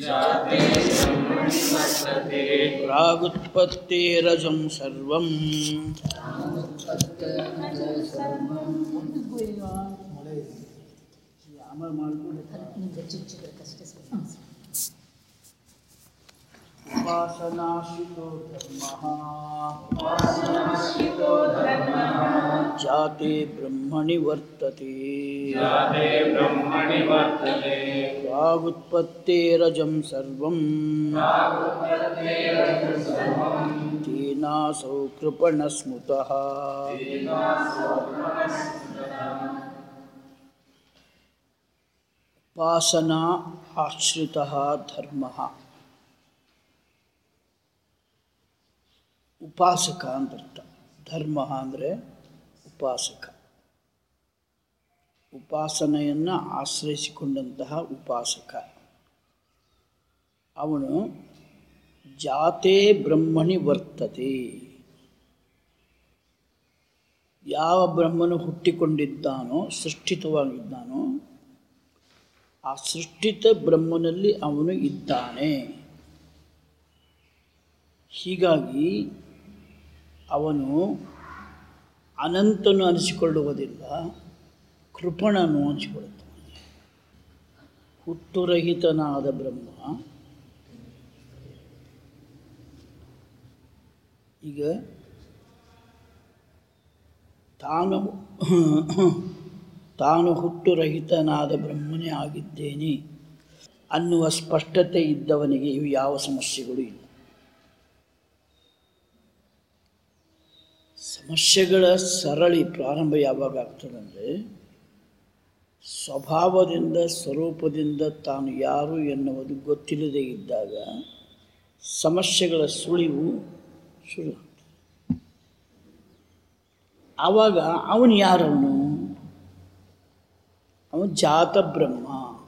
ಪ್ರಾಗುತ್ಪತ್ತೇರಜಂ ಸರ್ವಂ ಉಪಾಸನಾಶಿತೋ ಧರ್ಮಃ ಜಾತೆ ಬ್ರಹ್ಮಣಿ ವರ್ತತೆ ಬ್ರಹ್ಮಣಿ ವರ್ತತೆ ಪ್ರಾಗುತ್ಪತ್ತೇರಜಂ ಸರ್ವಂ ತೇನಾಸೌ ಕೃಪಣ ಸ್ಮೃತಃ ಉಪಾಸನಾ ಆಶ್ರಿತ ಧರ್ಮ ಉಪಾಸಕ ಅಂತರ್ಥ ಧರ್ಮ ಅಂದರೆ ಉಪಾಸಕ ಉಪಾಸನೆಯನ್ನು ಆಶ್ರಯಿಸಿಕೊಂಡಂತಹ ಉಪಾಸಕ ಅವನು ಜಾತೇ ಬ್ರಹ್ಮಣಿ ವರ್ತತೆ ಯಾವ ಬ್ರಹ್ಮನು ಹುಟ್ಟಿಕೊಂಡಿದ್ದಾನೋ ಸೃಷ್ಟಿತವಾಗಿದ್ದಾನೋ ಆ ಸೃಷ್ಟಿತ ಬ್ರಹ್ಮನಲ್ಲಿ ಅವನು ಇದ್ದಾನೆ ಹೀಗಾಗಿ ಅವನು ಅನಂತನು ಅನಿಸಿಕೊಳ್ಳುವುದಿಲ್ಲ ಕೃಪಣನು ಅನಿಸಿಕೊಳ್ಳುತ್ತಾನೆ ಹುಟ್ಟುರಹಿತನಾದ ಬ್ರಹ್ಮ ಈಗ ತಾನು ತಾನು ಹುಟ್ಟುರಹಿತನಾದ ಬ್ರಹ್ಮನೇ ಆಗಿದ್ದೇನೆ ಅನ್ನುವ ಸ್ಪಷ್ಟತೆ ಇದ್ದವನಿಗೆ ಇವು ಯಾವ ಸಮಸ್ಯೆಗಳು ಇಲ್ಲ ಸಮಸ್ಯೆಗಳ ಸರಳಿ ಪ್ರಾರಂಭ ಯಾವಾಗ ಆಗ್ತದಂದರೆ ಸ್ವಭಾವದಿಂದ ಸ್ವರೂಪದಿಂದ ತಾನು ಯಾರು ಎನ್ನುವುದು ಗೊತ್ತಿಲ್ಲದೆ ಇದ್ದಾಗ ಸಮಸ್ಯೆಗಳ ಸುಳಿವು ಶುರು ಆಗ್ತದೆ ಆವಾಗ ಅವನು ಯಾರವನು ಅವನು ಜಾತ ಬ್ರಹ್ಮ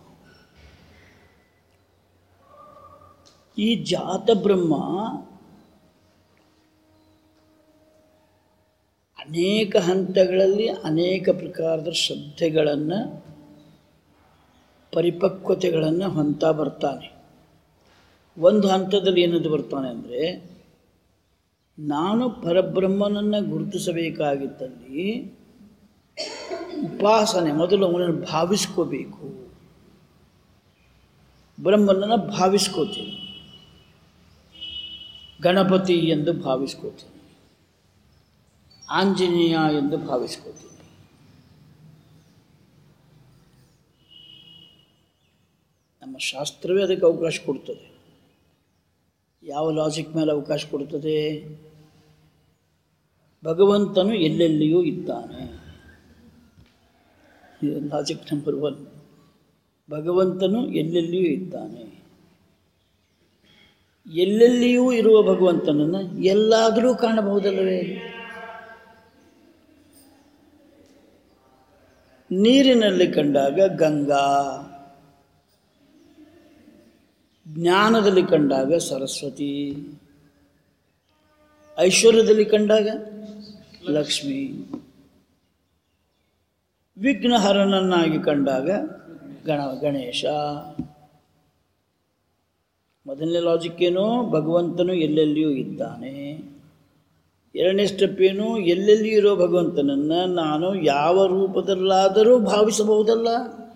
ಈ ಜಾತ ಬ್ರಹ್ಮ ಅನೇಕ ಹಂತಗಳಲ್ಲಿ ಅನೇಕ ಪ್ರಕಾರದ ಶ್ರದ್ಧೆಗಳನ್ನು ಪರಿಪಕ್ವತೆಗಳನ್ನು ಹೊಂತಾ ಬರ್ತಾನೆ ಒಂದು ಹಂತದಲ್ಲಿ ಏನಂತ ಬರ್ತಾನೆ ಅಂದರೆ ನಾನು ಪರಬ್ರಹ್ಮನನ್ನು ಗುರುತಿಸಬೇಕಾಗಿದ್ದಲ್ಲಿ ಉಪಾಸನೆ ಮೊದಲು ಅವನನ್ನು ಭಾವಿಸ್ಕೋಬೇಕು ಬ್ರಹ್ಮನನ್ನು ಭಾವಿಸ್ಕೋತೀನಿ ಗಣಪತಿ ಎಂದು ಭಾವಿಸ್ಕೋತೀನಿ ಆಂಜನೇಯ ಎಂದು ಭಾವಿಸ್ಕೋತೀನಿ ನಮ್ಮ ಶಾಸ್ತ್ರವೇ ಅದಕ್ಕೆ ಅವಕಾಶ ಕೊಡ್ತದೆ ಯಾವ ಲಾಜಿಕ್ ಮೇಲೆ ಅವಕಾಶ ಕೊಡ್ತದೆ ಭಗವಂತನು ಎಲ್ಲೆಲ್ಲಿಯೂ ಇದ್ದಾನೆ ಇದು ಲಾಜಿಕ್ ನಂಬರ್ ಒನ್ ಭಗವಂತನು ಎಲ್ಲೆಲ್ಲಿಯೂ ಇದ್ದಾನೆ ಎಲ್ಲೆಲ್ಲಿಯೂ ಇರುವ ಭಗವಂತನನ್ನು ಎಲ್ಲಾದರೂ ಕಾಣಬಹುದಲ್ಲವೇ ನೀರಿನಲ್ಲಿ ಕಂಡಾಗ ಗಂಗಾ ಜ್ಞಾನದಲ್ಲಿ ಕಂಡಾಗ ಸರಸ್ವತಿ ಐಶ್ವರ್ಯದಲ್ಲಿ ಕಂಡಾಗ ಲಕ್ಷ್ಮಿ ವಿಘ್ನಹರನನ್ನಾಗಿ ಕಂಡಾಗ ಗಣ ಗಣೇಶ ಮೊದಲನೇ ಲಾಜಿಕ್ ಏನು ಭಗವಂತನು ಎಲ್ಲೆಲ್ಲಿಯೂ ಇದ್ದಾನೆ ಎರಡನೇ ಸ್ಟೆಪ್ ಏನು ಎಲ್ಲೆಲ್ಲಿಯೂ ಇರೋ ಭಗವಂತನನ್ನು ನಾನು ಯಾವ ರೂಪದಲ್ಲಾದರೂ ಭಾವಿಸಬಹುದಲ್ಲ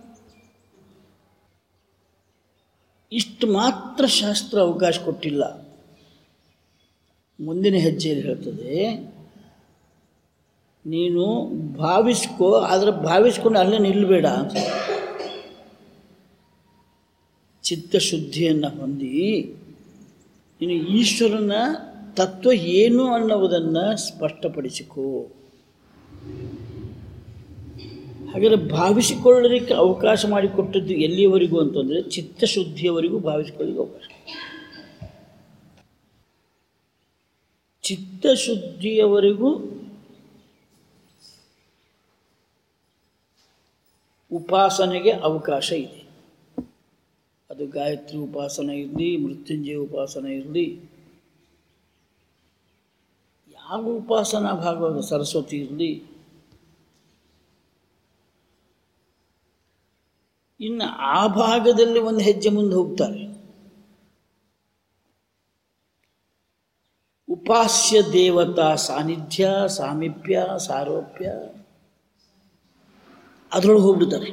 ಇಷ್ಟು ಮಾತ್ರ ಶಾಸ್ತ್ರ ಅವಕಾಶ ಕೊಟ್ಟಿಲ್ಲ ಮುಂದಿನ ಹೆಜ್ಜೆಯಲ್ಲಿ ಹೇಳ್ತದೆ ನೀನು ಭಾವಿಸ್ಕೋ ಆದರೆ ಭಾವಿಸ್ಕೊಂಡು ಅಲ್ಲೇ ನಿಲ್ಲಬೇಡ ಅಂತ ಚಿತ್ತಶುದ್ಧಿಯನ್ನು ಹೊಂದಿ ನೀನು ಈಶ್ವರನ ತತ್ವ ಏನು ಅನ್ನುವುದನ್ನು ಸ್ಪಷ್ಟಪಡಿಸಿಕೋ ಹಾಗಾದರೆ ಭಾವಿಸಿಕೊಳ್ಳಲಿಕ್ಕೆ ಅವಕಾಶ ಮಾಡಿಕೊಟ್ಟದ್ದು ಎಲ್ಲಿಯವರೆಗೂ ಅಂತಂದರೆ ಚಿತ್ತಶುದ್ಧಿಯವರೆಗೂ ಭಾವಿಸಿಕೊಳ್ಳಿಕ್ಕೆ ಅವಕಾಶ ಚಿತ್ತಶುದ್ಧಿಯವರೆಗೂ ಉಪಾಸನೆಗೆ ಅವಕಾಶ ಇದೆ ಅದು ಗಾಯತ್ರಿ ಉಪಾಸನೆ ಇರಲಿ ಮೃತ್ಯುಂಜಯ ಉಪಾಸನೆ ಇರಲಿ ಯಾವ ಉಪಾಸನಾ ಭಾಗವಾಗ ಸರಸ್ವತಿ ಇರಲಿ ಇನ್ನು ಆ ಭಾಗದಲ್ಲಿ ಒಂದು ಹೆಜ್ಜೆ ಮುಂದೆ ಹೋಗ್ತಾರೆ ಉಪಾಸ್ಯ ದೇವತಾ ಸಾನ್ನಿಧ್ಯ ಸಾಮೀಪ್ಯ ಸಾರೋಪ್ಯ ಅದರೊಳಗೆ ಹೋಗ್ಬಿಡ್ತಾರೆ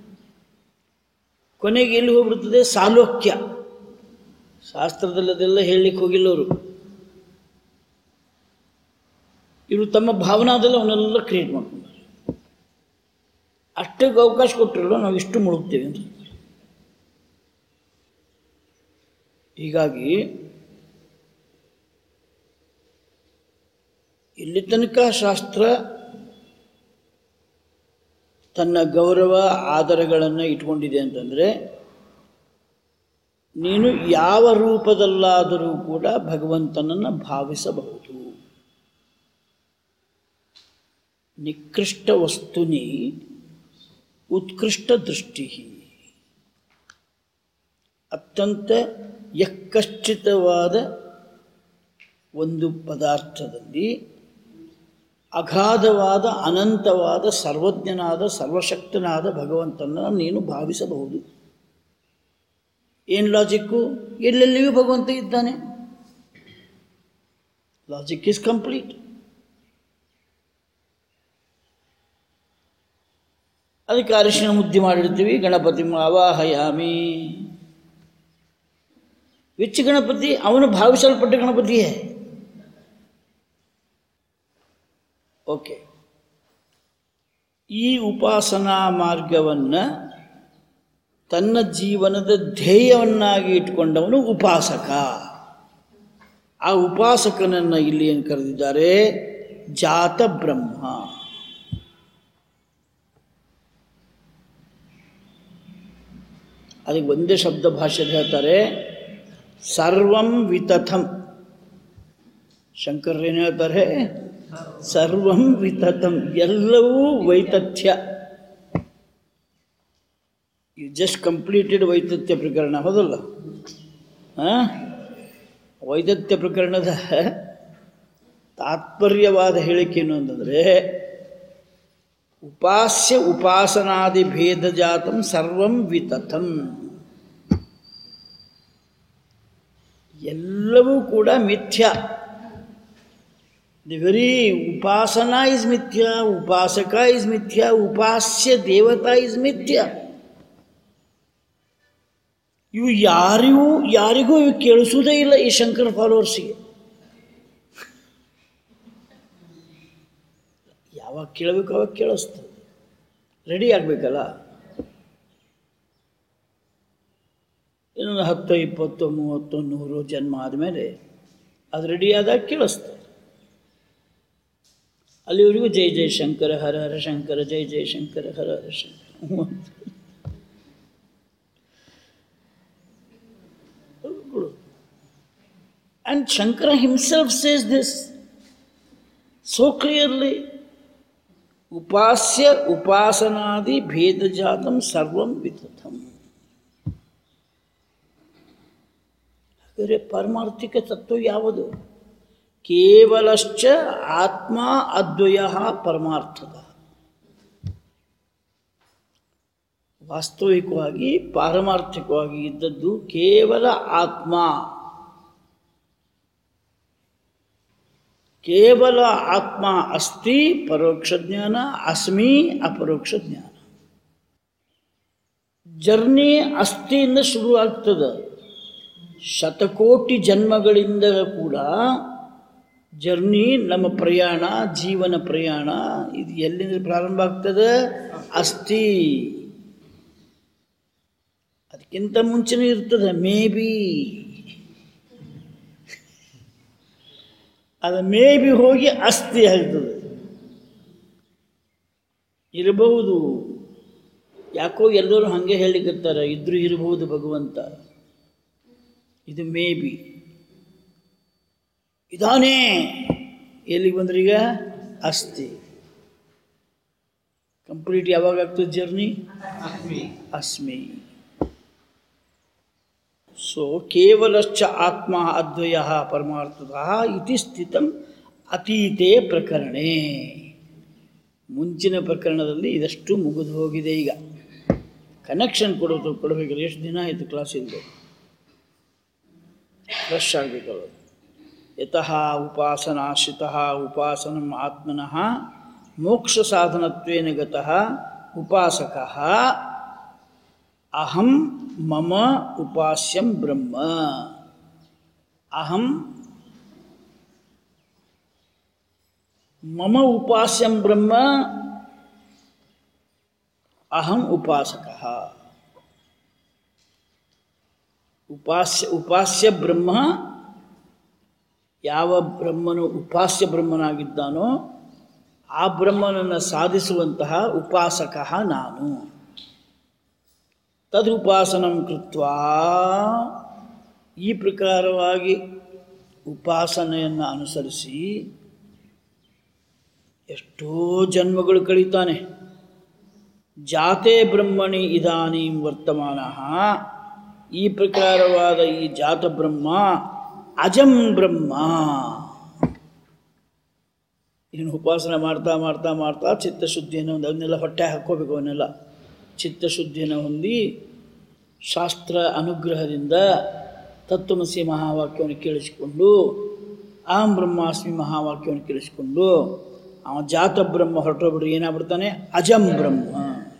ಕೊನೆಗೆ ಎಲ್ಲಿ ಹೋಗ್ಬಿಡ್ತದೆ ಸಾಲೋಕ್ಯ ಶಾಸ್ತ್ರದಲ್ಲಿ ಅದೆಲ್ಲ ಹೇಳಲಿಕ್ಕೆ ಹೋಗಿಲ್ಲ ಅವರು ಇವರು ತಮ್ಮ ಭಾವನಾದಲ್ಲಿ ಅವನ್ನೆಲ್ಲ ಕ್ರಿಯೇಟ್ ಮಾಡ್ಕೊಂಡಾರೆ ಅಷ್ಟಕ್ಕೆ ಅವಕಾಶ ಕೊಟ್ಟಿರಲ್ಲ ನಾವು ಇಷ್ಟು ಮುಳುಗ್ತೇವೆ ಅಂತ ಹೀಗಾಗಿ ಇಲ್ಲಿ ತನಕ ಶಾಸ್ತ್ರ ತನ್ನ ಗೌರವ ಆದರಗಳನ್ನು ಇಟ್ಕೊಂಡಿದೆ ಅಂತಂದರೆ ನೀನು ಯಾವ ರೂಪದಲ್ಲಾದರೂ ಕೂಡ ಭಗವಂತನನ್ನು ಭಾವಿಸಬಹುದು ನಿಕೃಷ್ಟ ವಸ್ತುನಿ ಉತ್ಕೃಷ್ಟ ದೃಷ್ಟಿ ಅತ್ಯಂತ ಯಕ್ಕಶ್ಚಿತವಾದ ಒಂದು ಪದಾರ್ಥದಲ್ಲಿ ಅಗಾಧವಾದ ಅನಂತವಾದ ಸರ್ವಜ್ಞನಾದ ಸರ್ವಶಕ್ತನಾದ ಭಗವಂತನ ನೀನು ಭಾವಿಸಬಹುದು ಏನು ಲಾಜಿಕ್ಕು ಎಲ್ಲೆಲ್ಲಿಯೂ ಭಗವಂತ ಇದ್ದಾನೆ ಲಾಜಿಕ್ ಈಸ್ ಕಂಪ್ಲೀಟ್ ಅದಕ್ಕೆ ಅರಿಶಿನ ಮುದ್ದೆ ಮಾಡಿರ್ತೀವಿ ಗಣಪತಿ ಅವಾಹಯಾಮಿ ವಿಚ್ ಗಣಪತಿ ಅವನು ಭಾವಿಸಲ್ಪಟ್ಟ ಗಣಪತಿಯೇ ಓಕೆ ಈ ಉಪಾಸನಾ ಮಾರ್ಗವನ್ನು ತನ್ನ ಜೀವನದ ಧ್ಯೇಯವನ್ನಾಗಿ ಇಟ್ಕೊಂಡವನು ಉಪಾಸಕ ಆ ಉಪಾಸಕನನ್ನು ಇಲ್ಲಿ ಏನು ಕರೆದಿದ್ದಾರೆ ಜಾತ ಬ್ರಹ್ಮ ಅದಕ್ಕೆ ಒಂದೇ ಶಬ್ದ ಭಾಷೆಯಲ್ಲಿ ಹೇಳ್ತಾರೆ ಸರ್ವಂ ವಿತಥಂ ಶಂಕರ್ರೇನು ಹೇಳ್ತಾರೆ ಸರ್ವಂ ವಿತಥಂ ಎಲ್ಲವೂ ವೈತಥ್ಯ ಯು ಜಸ್ಟ್ ಕಂಪ್ಲೀಟೆಡ್ ವೈತಥ್ಯ ಪ್ರಕರಣ ಹೌದಲ್ಲ ಹಾಂ ವೈದತ್ಯ ಪ್ರಕರಣದ ತಾತ್ಪರ್ಯವಾದ ಹೇಳಿಕೆ ಏನು ಅಂತಂದರೆ ಉಪಾಸ್ಯ ಉಪಾಸನಾದಿ ಭೇದ ಜಾತಂ ಸರ್ವಂ ವಿತಥಂ ಎಲ್ಲವೂ ಕೂಡ ಮಿಥ್ಯ ದಿ ವೆರಿ ಉಪಾಸನಾ ಇಸ್ ಮಿಥ್ಯ ಉಪಾಸಕ ಇಸ್ ಮಿಥ್ಯ ಉಪಾಸ್ಯ ದೇವತಾ ಇಸ್ ಮಿಥ್ಯ ಇವು ಯಾರಿಗೂ ಯಾರಿಗೂ ಇವು ಕೇಳಿಸುವುದೇ ಇಲ್ಲ ಈ ಶಂಕರ ಫಾಲೋವರ್ಸಿಗೆ ಯಾವಾಗ ಕೇಳಬೇಕು ಅವಾಗ ಕೇಳಿಸ್ತದೆ ರೆಡಿ ಆಗಬೇಕಲ್ಲ ಇನ್ನೊಂದು ಹತ್ತು ಇಪ್ಪತ್ತು ಮೂವತ್ತು ನೂರು ಜನ್ಮ ಆದಮೇಲೆ ಅದು ರೆಡಿ ಆದಾಗ ಕೇಳಿಸ್ತದೆ ಅಲ್ಲಿವರೆಗೂ ಜೈ ಜೈ ಶಂಕರ ಹರ ಹರ ಶಂಕರ ಜೈ ಜೈ ಶಂಕರ ಹರ ಹರ Shankara And Shankara himself says this so clearly. ಉಪಾಸ್ಯ ಉಪಾಸನಾದಿ ಭೇದಜಾತಂ ಸರ್ವಂ ವಿತಥಂ ಹಾಗಾದರೆ ಪಾರಮಾರ್ಥಿಕ ತತ್ವ ಯಾವುದು ಕೇವಲಶ್ಚ ಆತ್ಮ ಅದ್ವಯ ಪರಮಾರ್ಥದ ವಾಸ್ತವಿಕವಾಗಿ ಪಾರಮಾರ್ಥಿಕವಾಗಿ ಇದ್ದದ್ದು ಕೇವಲ ಆತ್ಮ ಕೇವಲ ಆತ್ಮ ಅಸ್ತಿ ಪರೋಕ್ಷ ಜ್ಞಾನ ಅಸ್ಮಿ ಅಪರೋಕ್ಷ ಜ್ಞಾನ ಜರ್ನಿ ಅಸ್ಥಿಯಿಂದ ಶುರು ಆಗ್ತದೆ ಶತಕೋಟಿ ಜನ್ಮಗಳಿಂದ ಕೂಡ ಜರ್ನಿ ನಮ್ಮ ಪ್ರಯಾಣ ಜೀವನ ಪ್ರಯಾಣ ಇದು ಎಲ್ಲಿಂದ ಪ್ರಾರಂಭ ಆಗ್ತದೆ ಅಸ್ಥಿ ಅದಕ್ಕಿಂತ ಮುಂಚೆನೇ ಇರ್ತದೆ ಮೇ ಬಿ ಅದು ಮೇ ಬಿ ಹೋಗಿ ಅಸ್ಥಿ ಆಗ್ತದೆ ಇರಬಹುದು ಯಾಕೋ ಎಲ್ಲರೂ ಹಾಗೆ ಹೇಳಿಕತ್ತಾರೆ ಇದ್ರೂ ಇರಬಹುದು ಭಗವಂತ ಇದು ಮೇ ಬಿ ಇದಾನೇ ಎಲ್ಲಿಗೆ ಬಂದ್ರೀಗ ಅಸ್ಥಿ ಕಂಪ್ಲೀಟ್ ಯಾವಾಗ ಆಗ್ತದೆ ಜರ್ನಿ ಅಸ್ಮಿ ಸೊ ಕೇವಲಶ್ಚ ಆತ್ಮ ಅದ್ವಯ ಪರಮಾರ್ಥತಃ ಇತಿ ಸ್ಥಿತಂ ಅತೀತೆ ಪ್ರಕರಣೆ ಮುಂಚಿನ ಪ್ರಕರಣದಲ್ಲಿ ಇದಷ್ಟು ಮುಗಿದು ಹೋಗಿದೆ ಈಗ ಕನೆಕ್ಷನ್ ಕೊಡೋದು ಕೊಡಬೇಕಲ್ಲ ಎಷ್ಟು ದಿನ ಆಯಿತು ಕ್ಲಾಸಿಂದು ಫ್ರೆಶ್ ಆಗಬೇಕಲ್ಲ ಯತಃ ಉಪಾಸನಾಶ್ರಿತಃ ಉಪಾಸನಂ ಆತ್ಮನಃ ಮೋಕ್ಷ ಸಾಧನತ್ವೇನ ಗತಃ ಉಪಾಸಕಃ ಅಹಂ ಮಮ ಉಪಾಸ್ಯಂ ಬ್ರಹ್ಮ ಅಹಂ ಮಮ ಉಪಾಸ್ಯಂ ಬ್ರಹ್ಮ ಅಹಂ ಉಪಾಸಕಃ ಉಪಾಸ್ಯ ಉಪಾಸ್ಯ ಬ್ರಹ್ಮ ಯಾವ ಬ್ರಹ್ಮನು ಉಪಾಸ್ಯ ಬ್ರಹ್ಮನಾಗಿದ್ದಾನೋ ಆ ಬ್ರಹ್ಮನನ್ನು ಸಾಧಿಸುವಂತಹ ಉಪಾಸಕ ನಾನು ತದುಪಾಸನಂ ಕೃತ್ವ ಈ ಪ್ರಕಾರವಾಗಿ ಉಪಾಸನೆಯನ್ನು ಅನುಸರಿಸಿ ಎಷ್ಟೋ ಜನ್ಮಗಳು ಕಳೀತಾನೆ ಜಾತೆ ಬ್ರಹ್ಮಣಿ ಇದಾನೀಂ ವರ್ತಮಾನ ಈ ಪ್ರಕಾರವಾದ ಈ ಜಾತ ಬ್ರಹ್ಮ ಅಜಂ ಬ್ರಹ್ಮ ಇನ್ನು ಉಪಾಸನೆ ಮಾಡ್ತಾ ಮಾಡ್ತಾ ಮಾಡ್ತಾ ಚಿತ್ತಶುದ್ಧಿಯನ್ನು ಒಂದು ಅವನ್ನೆಲ್ಲ ಹೊಟ್ಟೆ ಹಾಕ್ಕೋಬೇಕು ಅವನ್ನೆಲ್ಲ ಚಿತ್ತಶುದ್ಧಿಯನ್ನು ಹೊಂದಿ ಶಾಸ್ತ್ರ ಅನುಗ್ರಹದಿಂದ ತತ್ವಮಸಿ ಮಹಾವಾಕ್ಯವನ್ನು ಕೇಳಿಸಿಕೊಂಡು ಆಂ ಬ್ರಹ್ಮಾಸ್ಮಿ ಮಹಾವಾಕ್ಯವನ್ನು ಕೇಳಿಸಿಕೊಂಡು ಅವ ಜಾತ ಬ್ರಹ್ಮ ಹೊರಟೋಗ್ಬಿಟ್ಟು ಏನಾಗ್ಬಿಡ್ತಾನೆ ಅಜಂ ಬ್ರಹ್ಮ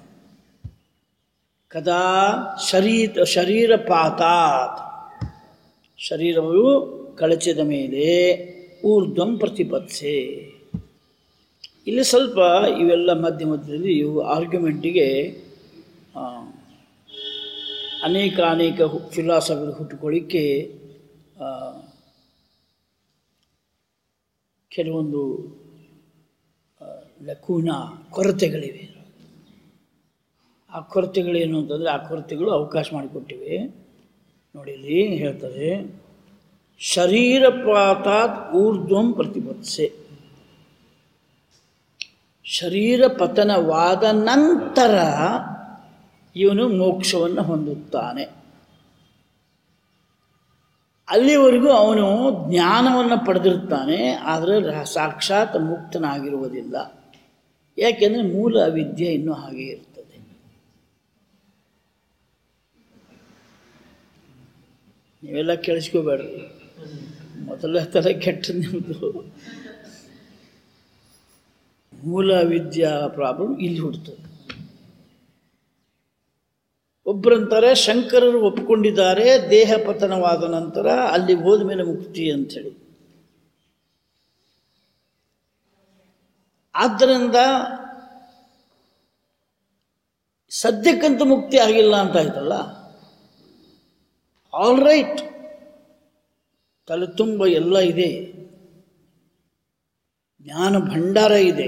ಕದಾ ಶರೀರ ಶರೀರಪಾತಾತ್ ಶರೀರವು ಕಳಚಿದ ಮೇಲೆ ಊರ್ಧ್ವಂ ಪ್ರತಿಪತ್ಸೆ ಇಲ್ಲಿ ಸ್ವಲ್ಪ ಇವೆಲ್ಲ ಮಧ್ಯ ಮಧ್ಯದಲ್ಲಿ ಇವು ಆರ್ಗ್ಯುಮೆಂಟಿಗೆ ಆ, ಅನೇಕ ಅನೇಕ ಫಿಲಾಸಫಿಗಳು ಹುಟ್ಟುಕೊಳ್ಳಿಕ್ಕೆ ಆ, ಕೆಲವೊಂದು ಆ, ಲಕೂನ ಕೊರತೆಗಳಿವೆ ಆ ಕೊರತೆಗಳೇನು ಅಂತಂದರೆ ಆ ಕೊರತೆಗಳು ಅವಕಾಶ ಮಾಡಿಕೊಟ್ಟಿವೆ ನೋಡಿ ಇಲ್ಲಿ ಹೇಳ್ತಾರೆ ಶರೀರಪಾತಾತ್ ಊರ್ಧ್ವಂ ಪ್ರತಿಪತ್ಸೆ ಶರೀರ ಪತನವಾದ ನಂತರ ಇವನು ಮೋಕ್ಷವನ್ನು ಹೊಂದುತ್ತಾನೆ ಅಲ್ಲಿವರೆಗೂ ಅವನು ಜ್ಞಾನವನ್ನು ಪಡೆದಿರ್ತಾನೆ ಆದರೆ ರ- ಸಾಕ್ಷಾತ್ ಮುಕ್ತನಾಗಿರುವುದಿಲ್ಲ ಯಾಕೆಂದರೆ ಮೂಲ ಅವಿದ್ಯೆ ಇನ್ನೂ ಹಾಗೆ ಇರ್ತದೆ ನೀವೆಲ್ಲ ಕೇಳಿಸ್ಕೋಬೇಡ್ರಿ ಮೊದಲ ಥರ ಕೆಟ್ಟ ನಿಮ್ಮದು ಮೂಲ ವಿದ್ಯಾ ಪ್ರಾಬ್ಲಮ್ ಇಲ್ಲಿ ಹುಡ್ತದೆ ಒಬ್ಬರಂತಾರೆ ಶಂಕರರು ಒಪ್ಪಿಕೊಂಡಿದ್ದಾರೆ ದೇಹ ಪತನವಾದ ನಂತರ ಅಲ್ಲಿ ಹೋದ ಮೇಲೆ ಮುಕ್ತಿ ಅಂಥೇಳಿ ಆದ್ದರಿಂದ ಸದ್ಯಕ್ಕಂತೂ ಮುಕ್ತಿ ಆಗಿಲ್ಲ ಅಂತ ಆಯ್ತಲ್ಲ ಆಲ್ ರೈಟ್ ತಲೆ ತುಂಬ ಎಲ್ಲ ಇದೆ ಜ್ಞಾನ ಭಂಡಾರ ಇದೆ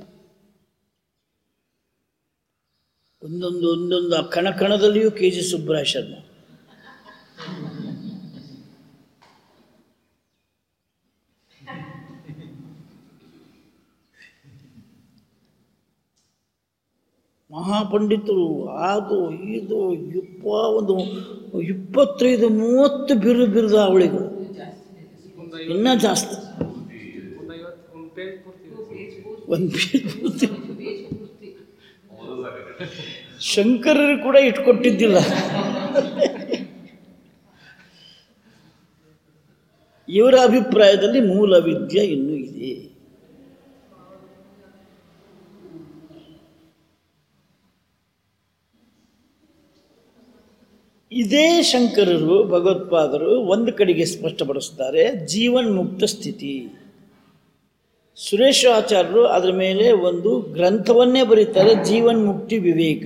ಒಂದೊಂದು ಒಂದೊಂದು ಆ ಕಣ ಕಣದಲ್ಲಿಯೂ ಕೆ ಜಿ ಸುಬ್ರಾಯ ಶರ್ಮಾ ಮಹಾಪಂಡಿತರು ಅದು ಇದು ಇಪ್ಪ ಒಂದು ಇಪ್ಪತ್ತೈದು ಮೂವತ್ತು ಬಿರು ಬಿರುದ ಅವಳಿಗಳು ಇನ್ನೂ ಜಾಸ್ತಿ ಒಂದು ಪೇಜ್ ಪೂರ್ತಿ ಶಂಕರರು ಕೂಡ ಇಟ್ಕೊಟ್ಟಿದ್ದಿಲ್ಲ ಇವರ ಅಭಿಪ್ರಾಯದಲ್ಲಿ ಮೂಲ ವಿದ್ಯೆ ಇನ್ನೂ ಇದೆ ಇದೇ ಶಂಕರರು ಭಗವತ್ಪಾದರು ಒಂದು ಕಡೆಗೆ ಸ್ಪಷ್ಟಪಡಿಸ್ತಾರೆ ಜೀವನ್ ಮುಕ್ತ ಸ್ಥಿತಿ ಸುರೇಶ ಆಚಾರ್ಯರು ಅದರ ಮೇಲೆ ಒಂದು ಗ್ರಂಥವನ್ನೇ ಬರೀತಾರೆ ಜೀವನ್ ಮುಕ್ತಿ ವಿವೇಕ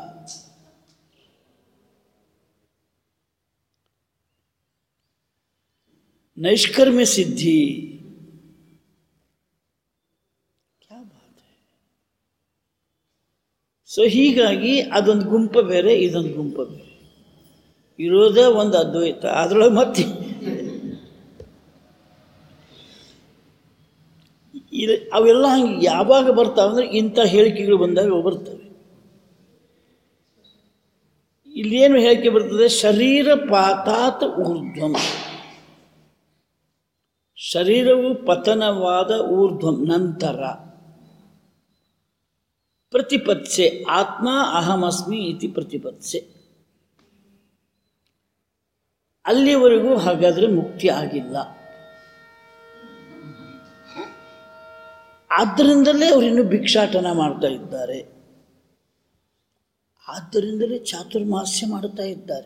ನೈಷ್ಕರ್ಮ್ಯ ಸಿದ್ಧಿ ಕ್ಯಾ ಬಾತ್ ಹೈ? ಸೊ ಹೀಗಾಗಿ ಅದೊಂದು ಗುಂಪ ಬೇರೆ ಇದೊಂದು ಗುಂಪ ಬೇರೆ ಇರೋದೇ ಒಂದು ಅದ್ವೈತ ಅದರೊಳಗೆ ಮತ್ತೆ ಇದು ಅವೆಲ್ಲ ಹಂಗೆ ಯಾವಾಗ ಬರ್ತಾವೆ ಅಂದರೆ ಇಂಥ ಹೇಳಿಕೆಗಳು ಬಂದಾಗ ಅವು ಬರ್ತವೆ ಇಲ್ಲೇನು ಹೇಳಿಕೆ ಬರ್ತದೆ ಶರೀರ ಪಾತಾತ್ ಊರ್ಧ್ವಂ ಶರೀರವು ಪತನವಾದ ಊರ್ಧ್ವಂ ನಂತರ ಪ್ರತಿಪತ್ಸೆ ಆತ್ಮ ಅಹಮಸ್ಮಿ ಇತಿ ಪ್ರತಿಪತ್ಸೆ ಅಲ್ಲಿವರೆಗೂ ಹಾಗಾದರೆ ಮುಕ್ತಿ ಆಗಿಲ್ಲ ಆದ್ದರಿಂದಲೇ ಅವರು ಇನ್ನೂ ಭಿಕ್ಷಾಟನ ಮಾಡ್ತಾ ಇದ್ದಾರೆ ಆದ್ದರಿಂದಲೇ ಚಾತುರ್ಮಾಸ್ಯ ಮಾಡ್ತಾ ಇದ್ದಾರೆ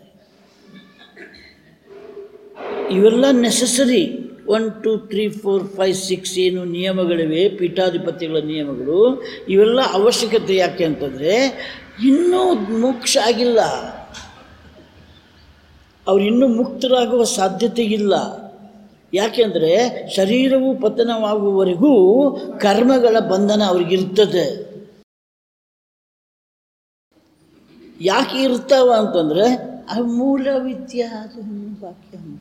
ಇವೆಲ್ಲ necessary one two three four five six ಏನು ನಿಯಮಗಳಿವೆ ಪೀಠಾಧಿಪತಿಗಳ ನಿಯಮಗಳು ಇವೆಲ್ಲ ಅವಶ್ಯಕತೆ ಯಾಕೆ ಅಂತಂದರೆ ಇನ್ನೂ ಮೋಕ್ಷ ಆಗಿಲ್ಲ ಅವ್ರು ಇನ್ನೂ ಮುಕ್ತರಾಗುವ ಸಾಧ್ಯತೆ ಇಲ್ಲ ಯಾಕೆಂದರೆ ಶರೀರವು ಪತನವಾಗುವವರೆಗೂ ಕರ್ಮಗಳ ಬಂಧನ ಅವ್ರಿಗಿರ್ತದೆ ಯಾಕೆ ಇರ್ತಾವ ಅಂತಂದರೆ ಆ ಮೂಲ ವಿದ್ಯೆ ಅದು ಬಾಕಿ ಅಂತ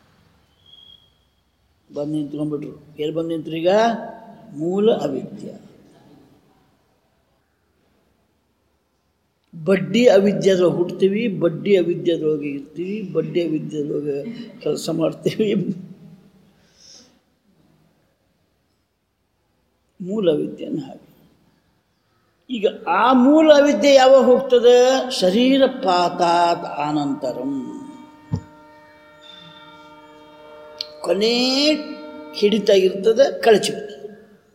ಬಂದು ನಿಂತ್ಕೊಂಡ್ಬಿಟ್ರು ಎಲ್ಲಿ ಬಂದು ನಿಂತ್ರು ಈಗ ಮೂಲ ಅವಿದ್ಯ ಬಡ್ಡಿ ಅವಿದ್ಯೆದ್ರೊಳಗೆ ಹುಡ್ತೀವಿ ಬಡ್ಡಿ ಅವಿದ್ಯೆದ್ರೊಳಗೆ ಇರ್ತೀವಿ ಬಡ್ಡಿ ಅವಿದ್ಯೆದ್ರೊಳಗೆ ಕೆಲಸ ಮಾಡ್ತೀವಿ ಮೂಲ ವಿದ್ಯೆನ ಹಾಗೆ ಈಗ ಆ ಮೂಲ ವಿದ್ಯೆ ಯಾವಾಗ ಹೋಗ್ತದೆ ಶರೀರ ಪಾತಾತ್ ಆನಂತರಂ ಕೊನೆ ಹಿಡಿತ ಇರ್ತದೆ ಕಳಚಿ ಬಿಡ್ತದೆ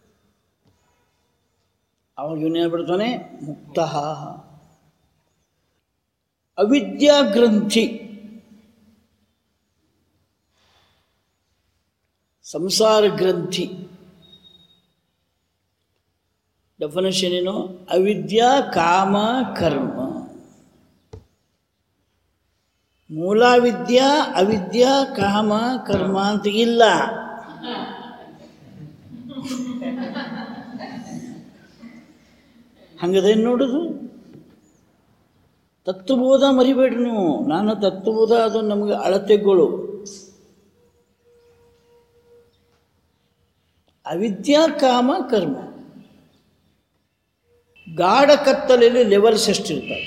ಅವಾಗ ಇವನೇನು ಬಿಡ್ತಾನೆ ಮುಕ್ತ ಅವಿದ್ಯಾ ಗ್ರಂಥಿ ಸಂಸಾರ ಗ್ರಂಥಿ ಡೆಫಿನೇಷನ್ ಏನು ಅವಿದ್ಯಾ ಕಾಮ ಕರ್ಮ ಮೂಲಾವಿದ್ಯಾ ಅವಿದ್ಯಾ ಕಾಮ ಕರ್ಮ ಅಂತ ಇಲ್ಲ ಹಂಗದೇನು ನೋಡುದು ತತ್ವಬೋಧ ಮರಿಬೇಡ್ರಿ ನೀವು ನಾನು ತತ್ವಬೋಧ ಅದು ನಮಗೆ ಅಳತೆಗಳು ಅವಿದ್ಯಾ ಕಾಮ ಕರ್ಮ ಗಾಢ ಕತ್ತಲೆಯಲ್ಲಿ ಲೆವೆಲ್ಸ್ ಎಷ್ಟಿರ್ತಾವೆ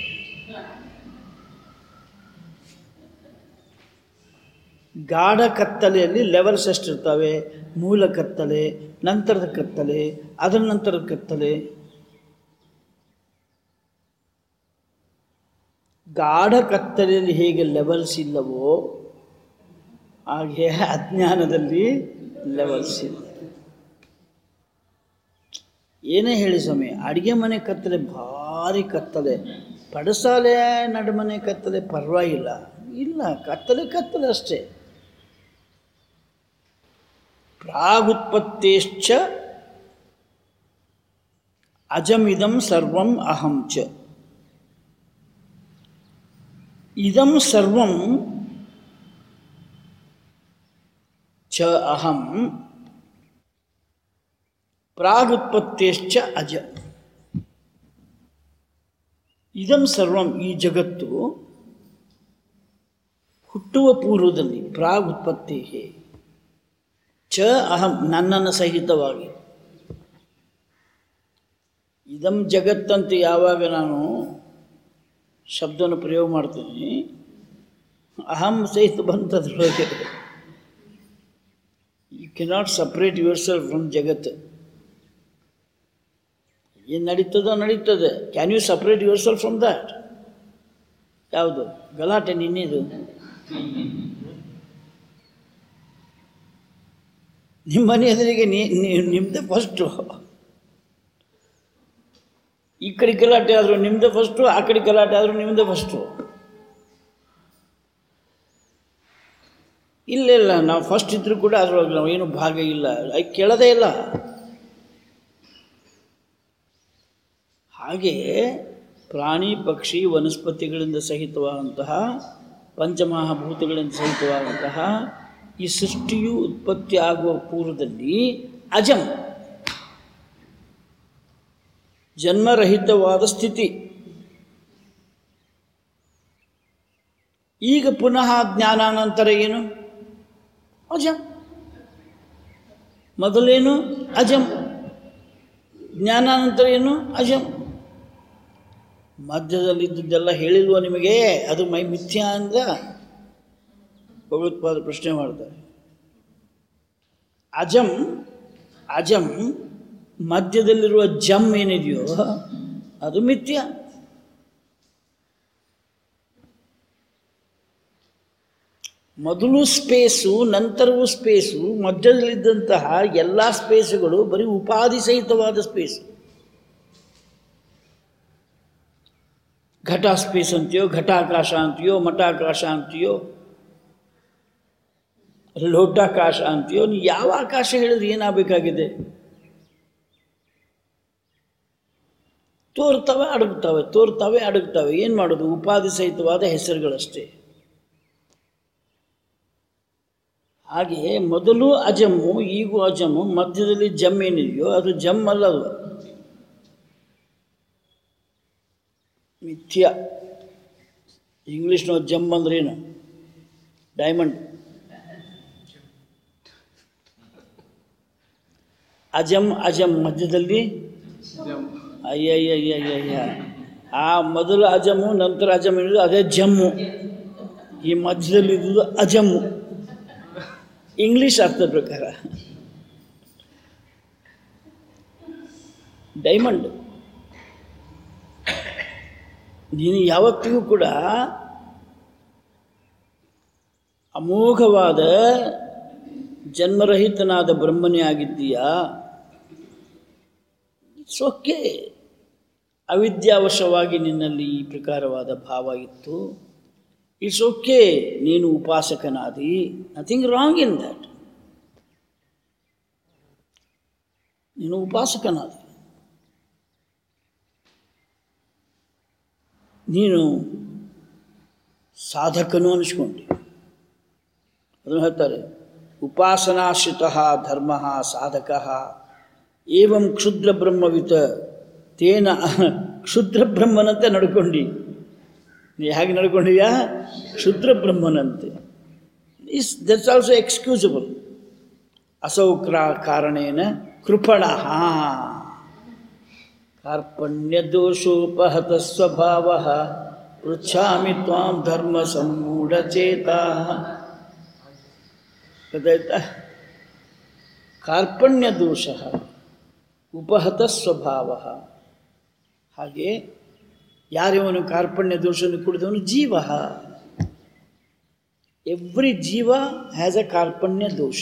ಗಾಢ ಕತ್ತಲೆಯಲ್ಲಿ ಲೆವೆಲ್ಸ್ ಎಷ್ಟಿರ್ತವೆ ಮೂಲ ಕತ್ತಲೆ ನಂತರದ ಕತ್ತಲೆ ಅದರ ನಂತರದ ಕತ್ತಲೆ ಗಾಢ ಕತ್ತಲೆಯಲ್ಲಿ ಹೇಗೆ ಲೆವೆಲ್ಸ್ ಇಲ್ಲವೋ ಹಾಗೆ ಅಜ್ಞಾನದಲ್ಲಿ ಲೆವೆಲ್ಸ್ ಇಲ್ಲ ಏನೇ ಹೇಳಿ ಸ್ವಾಮಿ ಅಡುಗೆ ಮನೆ ಕತ್ತಲೆ ಭಾರಿ ಕತ್ತಲೆ ಪಡಸಾಲೆ ನಡುಮನೆ ಕತ್ತಲೆ ಪರವಾಗಿಲ್ಲ ಇಲ್ಲ ಕತ್ತಲೆ ಕತ್ತಲೆ ಅಷ್ಟೇ ಪ್ರಾಗುತ್ಪತ್ತೇಶ್ಚ ಅಜಮಿದಂ ಸರ್ವಂ ಅಹಂ ಚ ಇದಂ ಸರ್ವಂ ಚ ಅಹಂ ಪ್ರಾಗುತ್ಪತ್ತೇಶ್ಚ ಅಜ ಇದಂ ಸರ್ವಂ ಈ ಜಗತ್ತು ಹುಟ್ಟುವ ಪೂರ್ವದಲ್ಲಿ ಪ್ರಾಗುತ್ಪತ್ತಿ ಚ ಅಹಂ ನನ್ನನ್ನು ಸಹಿತವಾಗಿ ಇದಂ ಜಗತ್ತಂತ ಯಾವಾಗ ನಾನು ಶಬ್ದವನ್ನು ಪ್ರಯೋಗ ಮಾಡ್ತೀನಿ ಅಹಂ ಸಹಿತ ಬಂತದ್ರೊಳಗೆ you cannot separate yourself from ಜಗತ್ ಏನು ನಡೀತದೋ ನಡೀತದೆ can you separate yourself from that ಯಾವುದು ಗಲಾಟೆ ನಿನ್ನಿದು ನಿಮ್ಮ ಮನೆ ಎದುರಿಗೆ ನೀ ನೀ- ನಿಮ್ದೇ ಫಸ್ಟು ಈ ಕಡೆ ಗಲಾಟೆ ಆದರೂ ನಿಮ್ಮದೇ ಫಸ್ಟು ಆ ಕಡೆ ಗಲಾಟೆ ಆದರೂ ನಿಮ್ಮದೇ ಫಸ್ಟು ಇಲ್ಲ ಇಲ್ಲ ನಾವು ಫಸ್ಟ್ ಇದ್ರೂ ಕೂಡ ಅದ್ರೊಳಗೆ ನಾವು ಏನು ಭಾಗ ಇಲ್ಲ ಅದು ಕೇಳೋದೇ ಇಲ್ಲ ಹಾಗೆ ಪ್ರಾಣಿ ಪಕ್ಷಿ ವನಸ್ಪತಿಗಳಿಂದ ಸಹಿತವಾದಂತಹ ಪಂಚಮಹಾಭೂತಗಳಿಂದ ಸಹಿತವಾದಂತಹ ಈ ಸೃಷ್ಟಿಯು ಉತ್ಪತ್ತಿ ಆಗುವ ಪೂರ್ವದಲ್ಲಿ ಅಜಂ ಜನ್ಮರಹಿತವಾದ ಸ್ಥಿತಿ ಈಗ ಪುನಃ ಜ್ಞಾನಾನಂತರ ಏನು ಅಜಂ ಮೊದಲೇನು ಅಜಂ ಜ್ಞಾನಾನಂತರ ಏನು ಅಜಂ ಮಧ್ಯದಲ್ಲಿದ್ದದ್ದೆಲ್ಲ ಹೇಳಿಲ್ವ ನಿಮಗೆ ಅದು ಮೈ ಮಿಥ್ಯ ಅಂದ ಭಗವತ್ಪಾದ ಪ್ರಶ್ನೆ ಮಾಡ್ತಾರೆ ಅಜಂ ಅಜಂ ಮಧ್ಯದಲ್ಲಿರುವ ಜಮ್ ಏನಿದೆಯೋ ಅದು ಮಿಥ್ಯ ಮೊದಲು ಸ್ಪೇಸು ನಂತರವೂ ಸ್ಪೇಸು ಮಧ್ಯದಲ್ಲಿದ್ದಂತಹ ಎಲ್ಲ ಸ್ಪೇಸುಗಳು ಬರೀ ಉಪಾಧಿ ಸಹಿತವಾದ ಸ್ಪೇಸು ಘಟ ಸ್ಪೇಸ್ ಅಂತೀಯೋ ಘಟಾಕಾಶ ಅಂತೀಯೋ ಮಠಾಕಾಶ ಅಂತೀಯೋ ಲೋಟಾಕಾಶ ಅಂತೀಯೋ ನೀ ಯಾವ ಆಕಾಶ ಹೇಳಿದ್ರೆ ಏನಾಗಬೇಕಾಗಿದೆ ತೋರ್ತವೆ ಅಡಗ್ತವೆ ತೋರ್ತವೆ ಅಡಗ್ತವೆ ಏನು ಮಾಡೋದು ಉಪಾಧಿ ಸಹಿತವಾದ ಹೆಸರುಗಳಷ್ಟೇ ಹಾಗೆ ಮೊದಲು ಅಜಮ್ಮು ಈಗೂ ಅಜಮ್ಮು ಮಧ್ಯದಲ್ಲಿ ಜಮ್ ಏನಿದೆಯೋ ಅದು ಜಮ್ ಅಲ್ಲ ಅದು ಮಿಥ್ಯ ಇಂಗ್ಲೀಷ್ನವ್ರು ಜಮ್ ಅಂದ್ರೆ ಏನು ಡೈಮಂಡ್ ಅಜಮ್ ಅಜಮ್ ಮಧ್ಯದಲ್ಲಿ ಅಯ್ಯಯ್ಯಯ್ಯಯ್ಯ ಆ ಮೊದಲು ಅಜಮು ನಂತರ ಅಜಮ್ ಏನಿದೆ ಅದೇ ಜಮ್ಮು ಈ ಮಧ್ಯದಲ್ಲಿ ಇದ್ದುದು ಅಜಮ್ಮು ಇಂಗ್ಲೀಷ್ ಅರ್ಥದ ಪ್ರಕಾರ ಡೈಮಂಡ್ ನೀನು ಯಾವತ್ತಿಗೂ ಕೂಡ ಅಮೋಘವಾದ ಜನ್ಮರಹಿತನಾದ ಬ್ರಹ್ಮನೇ ಆಗಿದ್ದೀಯಾ ಇಟ್ಸ್ ಓಕೆ ಅವಿದ್ಯಾವಶವಾಗಿ ನಿನ್ನಲ್ಲಿ ಈ ಪ್ರಕಾರವಾದ ಭಾವ ಇತ್ತು ಇಟ್ಸ್ ಓಕೆ ನೀನು ಉಪಾಸಕನಾದಿ ನಥಿಂಗ್ ರಾಂಗ್ ಇನ್ ದ್ಯಾಟ್ ನೀನು ಉಪಾಸಕನಾದಿ ನೀನು ಸಾಧಕನು ಅನಿಸ್ಕೊಂಡಿ ಅದನ್ನು ಹೇಳ್ತಾರೆ ಉಪಾಸನಾಶ್ರಿತ ಧರ್ಮ ಸಾಧಕ ಏವಂ ಕ್ಷುದ್ರ ಬ್ರಹ್ಮವಿತ ತೇನ ಕ್ಷುದ್ರ ಬ್ರಹ್ಮನಂತೆ ನಡ್ಕೊಂಡು ನೀ ಹೇಗೆ ನಡ್ಕೊಂಡಿದ್ಯಾ ಕ್ಷುದ್ರ ಬ್ರಹ್ಮನಂತೆ ಇಸ್ ದಟ್ಸ್ ಆಲ್ಸೋ ಎಕ್ಸ್ಕ್ಯೂಸಬಲ್ ಅಸೌ ಕ್ರಾ ಕಾರಣೇನ ಕೃಪಣ ಕಾರ್ಪಣ್ಯದೋಷೋಪಹತ ಸ್ವಭಾವ ಪೃಚ್ಛಾಮಿ ತ್ವಾಂ ಧರ್ಮ ಸಮೂಢಚೇತಾ ಗೊತ್ತಾಯ್ತಾ ಕಾರ್ಪಣ್ಯ ದೋಷ ಉಪಹತ ಸ್ವಭಾವ ಹಾಗೆ ಯಾರಿವನು ಕಾರ್ಪಣ್ಯ ದೋಷವನ್ನು ಕುಡಿದವನು ಜೀವ ಎವ್ರಿ ಜೀವ ಹ್ಯಾಸ್ ಎ ಕಾರ್ಪಣ್ಯ ದೋಷ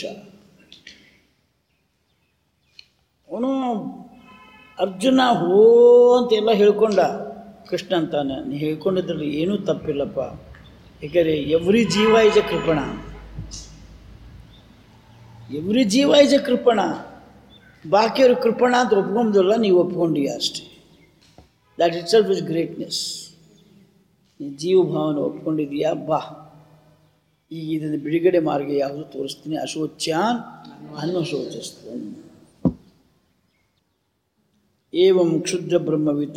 ಅವನು ಅರ್ಜುನ ಹೋ ಅಂತೆಲ್ಲ ಹೇಳ್ಕೊಂಡ ಕೃಷ್ಣ ಅಂತಾನೆ ನೀ ಹೇಳ್ಕೊಂಡಿದ್ರಲ್ಲಿ ಏನೂ ತಪ್ಪಿಲ್ಲಪ್ಪ ಏಕೆಂದರೆ ಎವ್ರಿ ಜೀವ ಇಸ್ ಎ ಕೃಪಣ ಎವ್ರಿ ಜೀವ ಇಸ್ ಎ ಕೃಪಣ ಬಾಕಿಯವರು ಕೃಪಣ ಅಂತ ಒಪ್ಕೊಂಬುದಲ್ಲ ನೀವು ಒಪ್ಕೊಂಡಿಯ ಅಷ್ಟೇ that itself is greatness ನೀ ಜೀವ ಭಾವನೆ ಒಪ್ಕೊಂಡಿದೀಯಾ ಬಾ ಈಗ ಇದನ್ನು ಬಿಡುಗಡೆ ಮಾರ್ಗ ಯಾವುದು ತೋರಿಸ್ತೀನಿ ಅಶೋಚ್ಯಾನ್ ಅನ್ವಶೋಚಿಸ್ತಾನೆ ಏವಂ ಕ್ಷುದ್ರ ಬ್ರಹ್ಮವಿತ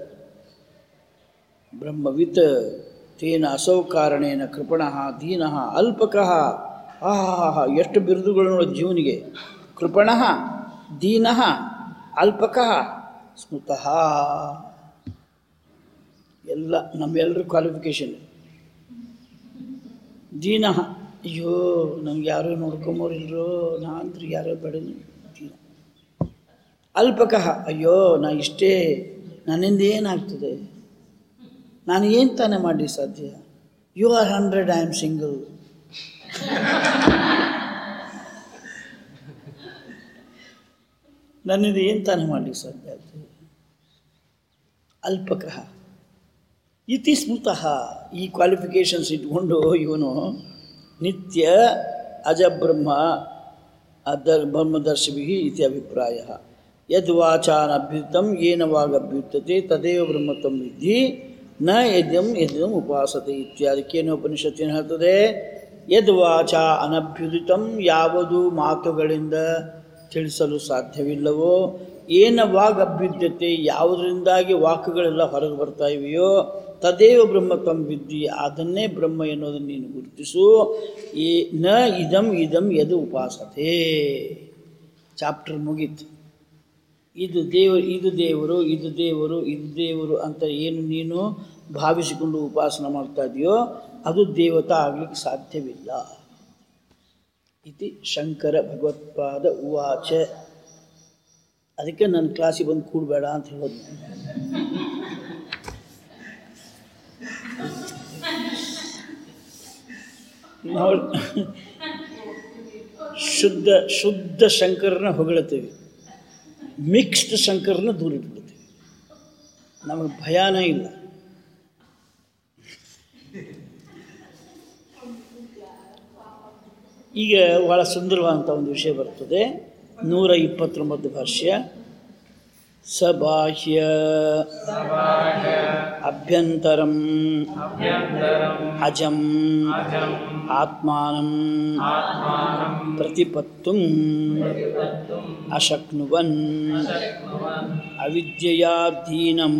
ಬ್ರಹ್ಮವಿತ್ ತೇನ ಅಸೌ ಕಾರಣೇನ ಕೃಪಣಃ ದೀನಃ ಅಲ್ಪಕಃ ಆಹಾ ಎಷ್ಟು ಬಿರುದುಗಳು ನೋಡೋ ಜೀವನಿಗೆ ಕೃಪಣಃ ದೀನಃ ಅಲ್ಪಕಃ ಸ್ಮೃತಃ ಎಲ್ಲ ನಮ್ಮೆಲ್ಲರ ಕ್ವಾಲಿಫಿಕೇಶನ್ ದೀನಃ ಅಯ್ಯೋ ನಮ್ಗೆ ಯಾರೋ ನೋಡ್ಕೊಂಬೋರಿಲ್ರೋ ನಾ ಅಂದ್ರೆ ಯಾರೋ ಬೇಡ ದೀನ ಅಲ್ಪಕಃ ಅಯ್ಯೋ ನಾ ಇಷ್ಟೇ ನನ್ನಿಂದ ಏನಾಗ್ತದೆ ನಾನು ಏನು ತಾನೇ ಮಾಡಲಿ ಸಾಧ್ಯ you are hundred I am single ನನ್ನಿಂದ ಏನು ತಾನೇ ಮಾಡಲಿಕ್ಕೆ ಸಾಧ್ಯ ಆಗ್ತದೆ ಅಲ್ಪಕಃ ಇತಿ ಸ್ಮೃತಃ ಈ ಕ್ವಾಲಿಫಿಕೇಷನ್ಸ್ ಇಟ್ಕೊಂಡು ಇವನು ನಿತ್ಯ ಅಜಬ್ರಹ್ಮ ಅದ ಬ್ರಹ್ಮದರ್ಶಿಭಿ ಇತಿ ಅಭಿಪ್ರಾಯ ಯದ್ವಾಚಾನಭ್ಯುತಂ ಏನ ವಾಗಭ್ಯುತ್ಯತೆ ತದೇವ ಬ್ರಹ್ಮತ್ವಂ ವಿಧಿ ನ ಯದ್ಯಂ ಯದ್ಯಂ ಉಪಾಸತೆ ಇತ್ಯಾದಿಕ್ಕೇನು ಉಪನಿಷತ್ತಿನ ಹೇಳ್ತದೆ ಯದ್ವಾಚ ಅನಭ್ಯುದಿತಂ ಯಾವುದು ಮಾತುಗಳಿಂದ ತಿಳಿಸಲು ಸಾಧ್ಯವಿಲ್ಲವೋ ಏನ ವಾಗ್ ಅಭ್ಯುದ್ಯತೆ ಯಾವುದರಿಂದಾಗಿ ವಾಕ್ಯಗಳೆಲ್ಲ ಹೊರಗೆ ಬರ್ತಾ ಇವೆಯೋ ತದೇವ ಬ್ರಹ್ಮತ್ವಂ ವಿದ್ಯೆ ಅದನ್ನೇ ಬ್ರಹ್ಮ ಎನ್ನುವುದನ್ನು ನೀನು ಗುರುತಿಸು ಈ ನ ಇದಂ ಇದಂ ಯದು ಉಪಾಸತೆ ಚಾಪ್ಟರ್ ಮುಗೀತು ಇದು ದೇವರು ಇದು ದೇವರು ಇದು ದೇವರು ಇದು ದೇವರು ಅಂತ ಏನು ನೀನು ಭಾವಿಸಿಕೊಂಡು ಉಪಾಸನ ಮಾಡ್ತಾ ಇದೆಯೋ ಅದು ದೇವತಾ ಆಗಲಿಕ್ಕೆ ಸಾಧ್ಯವಿಲ್ಲ ಇತಿ ಶಂಕರ ಭಗವತ್ಪಾದ ಉವಾಚ ಅದಕ್ಕೆ ನನ್ನ ಕ್ಲಾಸಿಗೆ ಬಂದು ಕೂಡಬೇಡ ಅಂತ ಹೇಳೋದು ನಾವು ಶುದ್ಧ ಶುದ್ಧ ಶಂಕರನ ಹೊಗಳ್ತೀವಿ ಮಿಕ್ಸ್ಡ್ ಶಂಕರನ ದೂರ ಇಟ್ಬಿಡ್ತೀವಿ ನಮಗೆ ಭಯಾನೇ ಇಲ್ಲ ಈಗ ಭಾಳ ಸುಂದರವಾದಂಥ ಒಂದು ವಿಷಯ ಬರ್ತದೆ ನೂರ ಇಪ್ಪತ್ತೊಂಬತ್ತು ಭಾಷ್ಯ ಸಬಾಹ್ಯ ಅಭ್ಯಂತರಂ ಅಜಂ ಆತ್ಮಾನಂ ಪ್ರತಿಪತ್ತುಂ ಅಶಕ್ನುವನ್ ಅವಿದ್ಯೆಯಾಧೀನಂ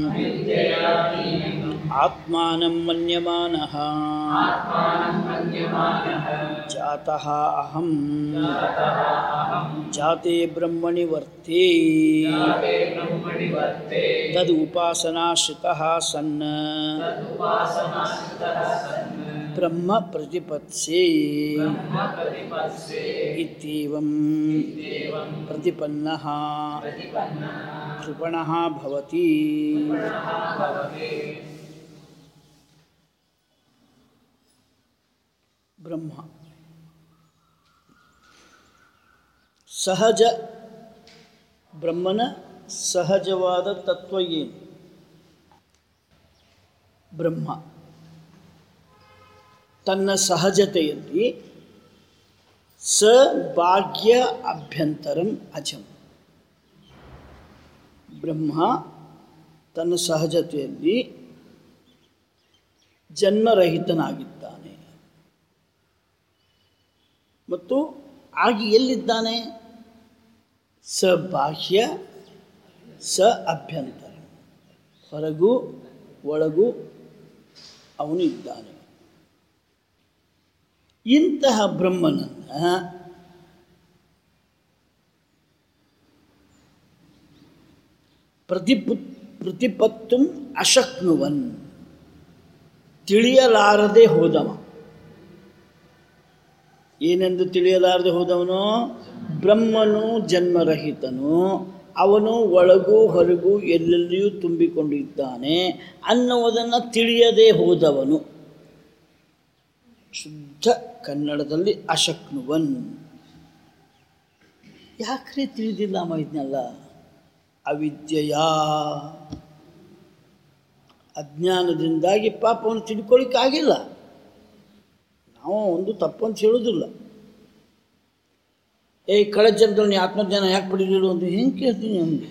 ಆತ್ಮಾನಂ ಮನ್ಯಮಾನಃ ಜಾತಃ ಅಹಂ ಜಾತೆ ಬ್ರಹ್ಮಣಿ ವರ್ತೆ ತದ್ ಉಪಾಸನಾಶ್ರಿತಃ ಸನ್ ಬ್ರಹ್ಮ ಪ್ರತಿಪತ್ಸೆ ಇತ್ಯೇವಂ ಪ್ರತಿಪನ್ನಃ ಕೃಪಣಃ ಭವತಿ ಬ್ರಹ್ಮ ಸಹಜ ಬ್ರಹ್ಮನ ಸಹಜವಾದ ತತ್ವ ಏನು ಬ್ರಹ್ಮ ತನ್ನ ಸಹಜತೆಯಲ್ಲಿ ಸ ಭಾಗ್ಯ ಅಭ್ಯಂತರಂ ಅಜಂ ಬ್ರಹ್ಮ ತನ್ನ ಸಹಜತೆಯಲ್ಲಿ ಜನ್ಮರಹಿತನಾಗಿದ್ದಾನೆ ಮತ್ತು ಆಗಿ ಎಲ್ಲಿದ್ದಾನೆ ಸ ಬಾಹ್ಯ ಸ ಅಭ್ಯಂತರ ಹೊರಗೂ ಒಳಗೂ ಅವನು ಇದ್ದಾನೆ ಇಂತಹ ಬ್ರಹ್ಮನನ್ನು ಪ್ರತಿಪು ಪ್ರತಿಪತ್ತು ಅಶಕ್ನುವನ್ ತಿಳಿಯಲಾರದೆ ಹೋದವ ಏನೆಂದು ತಿಳಿಯಲಾರದೆ ಹೋದವನು ಬ್ರಹ್ಮನು ಜನ್ಮರಹಿತನು ಅವನು ಒಳಗೂ ಹೊರಗೂ ಎಲ್ಲೆಲ್ಲಿಯೂ ತುಂಬಿಕೊಂಡು ಇದ್ದಾನೆ ಅನ್ನುವುದನ್ನು ತಿಳಿಯದೆ ಹೋದವನು ಶುದ್ಧ ಕನ್ನಡದಲ್ಲಿ ಅಶಕ್ನುವನ್ ಯಾಕ್ರೆ ತಿಳಿದಿಲ್ಲ ಅಮ್ಮ ಇದನ್ನೆಲ್ಲ ಅವಿದ್ಯೆಯ ಅಜ್ಞಾನದಿಂದಾಗಿ ಪಾಪವನ್ನು ತಿಳ್ಕೊಳ್ಳಿಕ್ಕಾಗಿಲ್ಲ ನಾವು ಒಂದು ತಪ್ಪು ಅಂತ ಹೇಳೋದಿಲ್ಲ ಏ ಕಳೆದ ಜನ್ಮದಲ್ಲಿ ನೀ ಆತ್ಮಜ್ಞಾನ ಯಾಕೆ ಪಡೀಲಿಲ್ಲ ಅಂತ ಹೆಂಗೆ ಕೇಳ್ತೀನಿ ನಮಗೆ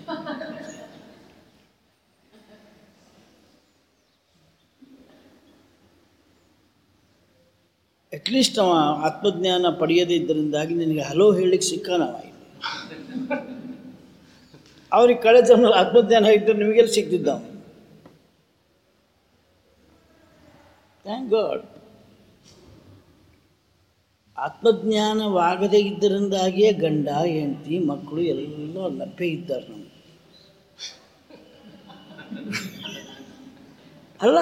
ಅಟ್ಲೀಸ್ಟ್ ಅವ ಆತ್ಮಜ್ಞಾನ ಪಡೆಯದೇ ಇದ್ದರಿಂದಾಗಿ ನಿನಗೆ ಹಲೋ ಹೇಳಲಿಕ್ಕೆ ಸಿಕ್ಕಾನವ ಇಲ್ಲಿ ಅವ್ರಿಗೆ ಕಳೆದ ಜನ್ಮದಲ್ಲಿ ಆತ್ಮಜ್ಞಾನ ಇದ್ದರೆ ನಿಮಗೆಲ್ಲಿ ಸಿಗ್ತಿದ್ದ ಅವ ಥ್ಯಾಂಕ್ ಗಾಡ್ ಆತ್ಮಜ್ಞಾನವಾಗದೇ ಇದ್ದರಿಂದಾಗಿಯೇ ಗಂಡ ಹೆಂಡತಿ ಮಕ್ಕಳು ಎಲ್ಲ ಲಭ್ಯ ಇದ್ದಾರೆ ನಮ್ಗೆ ಅಲ್ಲ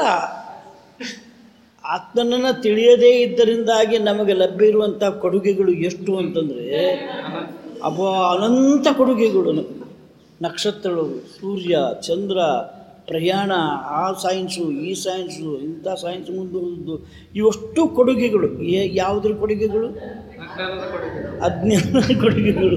ಆತ್ಮನನ್ನು ತಿಳಿಯದೇ ಇದ್ದರಿಂದಾಗಿ ನಮಗೆ ಲಭ್ಯ ಇರುವಂಥ ಕೊಡುಗೆಗಳು ಎಷ್ಟು ಅಂತಂದರೆ ಅಬ್ಬ ಅನಂತ ಕೊಡುಗೆಗಳು ನಮಗೆ ನಕ್ಷತ್ರಗಳು ಸೂರ್ಯ ಚಂದ್ರ ಪ್ರಯಾಣ ಆ ಸೈನ್ಸು ಈ ಸೈನ್ಸು ಇಂಥ ಸೈನ್ಸ್ ಮುಂದುವರೆದು ಇವಷ್ಟು ಕೊಡುಗೆಗಳು ಏ- ಯಾವುದ್ರ ಕೊಡುಗೆಗಳು ಅಜ್ಞಾನ ಕೊಡುಗೆಗಳು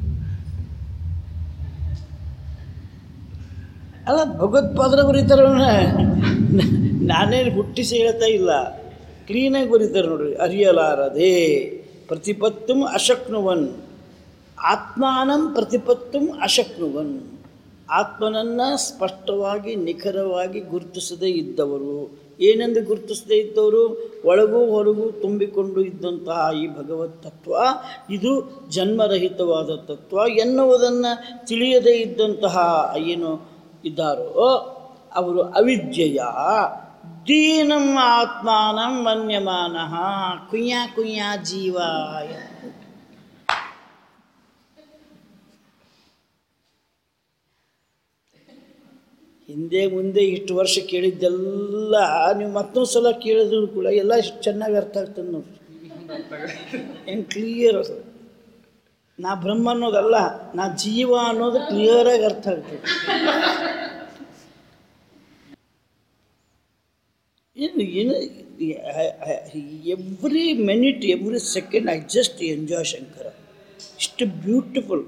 ಅಲ್ಲ ಭಗವತ್ಪಾದರ ಬರೀತಾರ ನಾನೇನು ಹುಟ್ಟಿಸಿ ಹೇಳ್ತಾ ಇಲ್ಲ ಕ್ಲೀನಾಗಿ ಬರೀತಾರೆ ನೋಡ್ರಿ ಅರಿಯಲಾರದೆ ಪ್ರತಿಪತ್ತುಂ ಅಶಕ್ನುವನ್ ಆತ್ಮಾನಂ ಪ್ರತಿಪತ್ತುಂ ಅಶಕ್ನುವನ್ ಆತ್ಮನನ್ನು ಸ್ಪಷ್ಟವಾಗಿ ನಿಖರವಾಗಿ ಗುರುತಿಸದೇ ಇದ್ದವರು ಏನೆಂದು ಗುರುತಿಸದೇ ಇದ್ದವರು ಒಳಗೂ ಹೊರಗೂ ತುಂಬಿಕೊಂಡು ಇದ್ದಂತಹ ಈ ಭಗವತ್ ತತ್ವ ಇದು ಜನ್ಮರಹಿತವಾದ ತತ್ವ ಎನ್ನುವುದನ್ನು ತಿಳಿಯದೇ ಇದ್ದಂತಹ ಏನು ಇದ್ದಾರೋ ಅವರು ಅವಿದ್ಯೆಯ ದೀನಂ ಆತ್ಮಾನಂ ಮನ್ಯಮಾನಃ ಕುಯ್ಯ ಕುಯ್ಯ ಜೀವ ಹಿಂದೆ ಮುಂದೆ ಇಷ್ಟು ವರ್ಷ ಕೇಳಿದ್ದೆಲ್ಲ ನೀವು ಮತ್ತೊಂದು ಸಲ ಕೇಳಿದ್ರು ಕೂಡ ಎಲ್ಲ ಇಷ್ಟು ಚೆನ್ನಾಗಿ ಅರ್ಥ ಆಗ್ತದೆ ನೋಡ್ರಿ ಏನು ಕ್ಲಿಯರ್ ಅದು ನಾ ಬ್ರಹ್ಮ ಅನ್ನೋದಲ್ಲ ನಾ ಜೀವ ಅನ್ನೋದು ಕ್ಲಿಯರಾಗಿ ಅರ್ಥ ಆಗ್ತದೆ ಏನು ಏನು every minute every second I just enjoy Shankara ಇಷ್ಟು ಬ್ಯೂಟಿಫುಲ್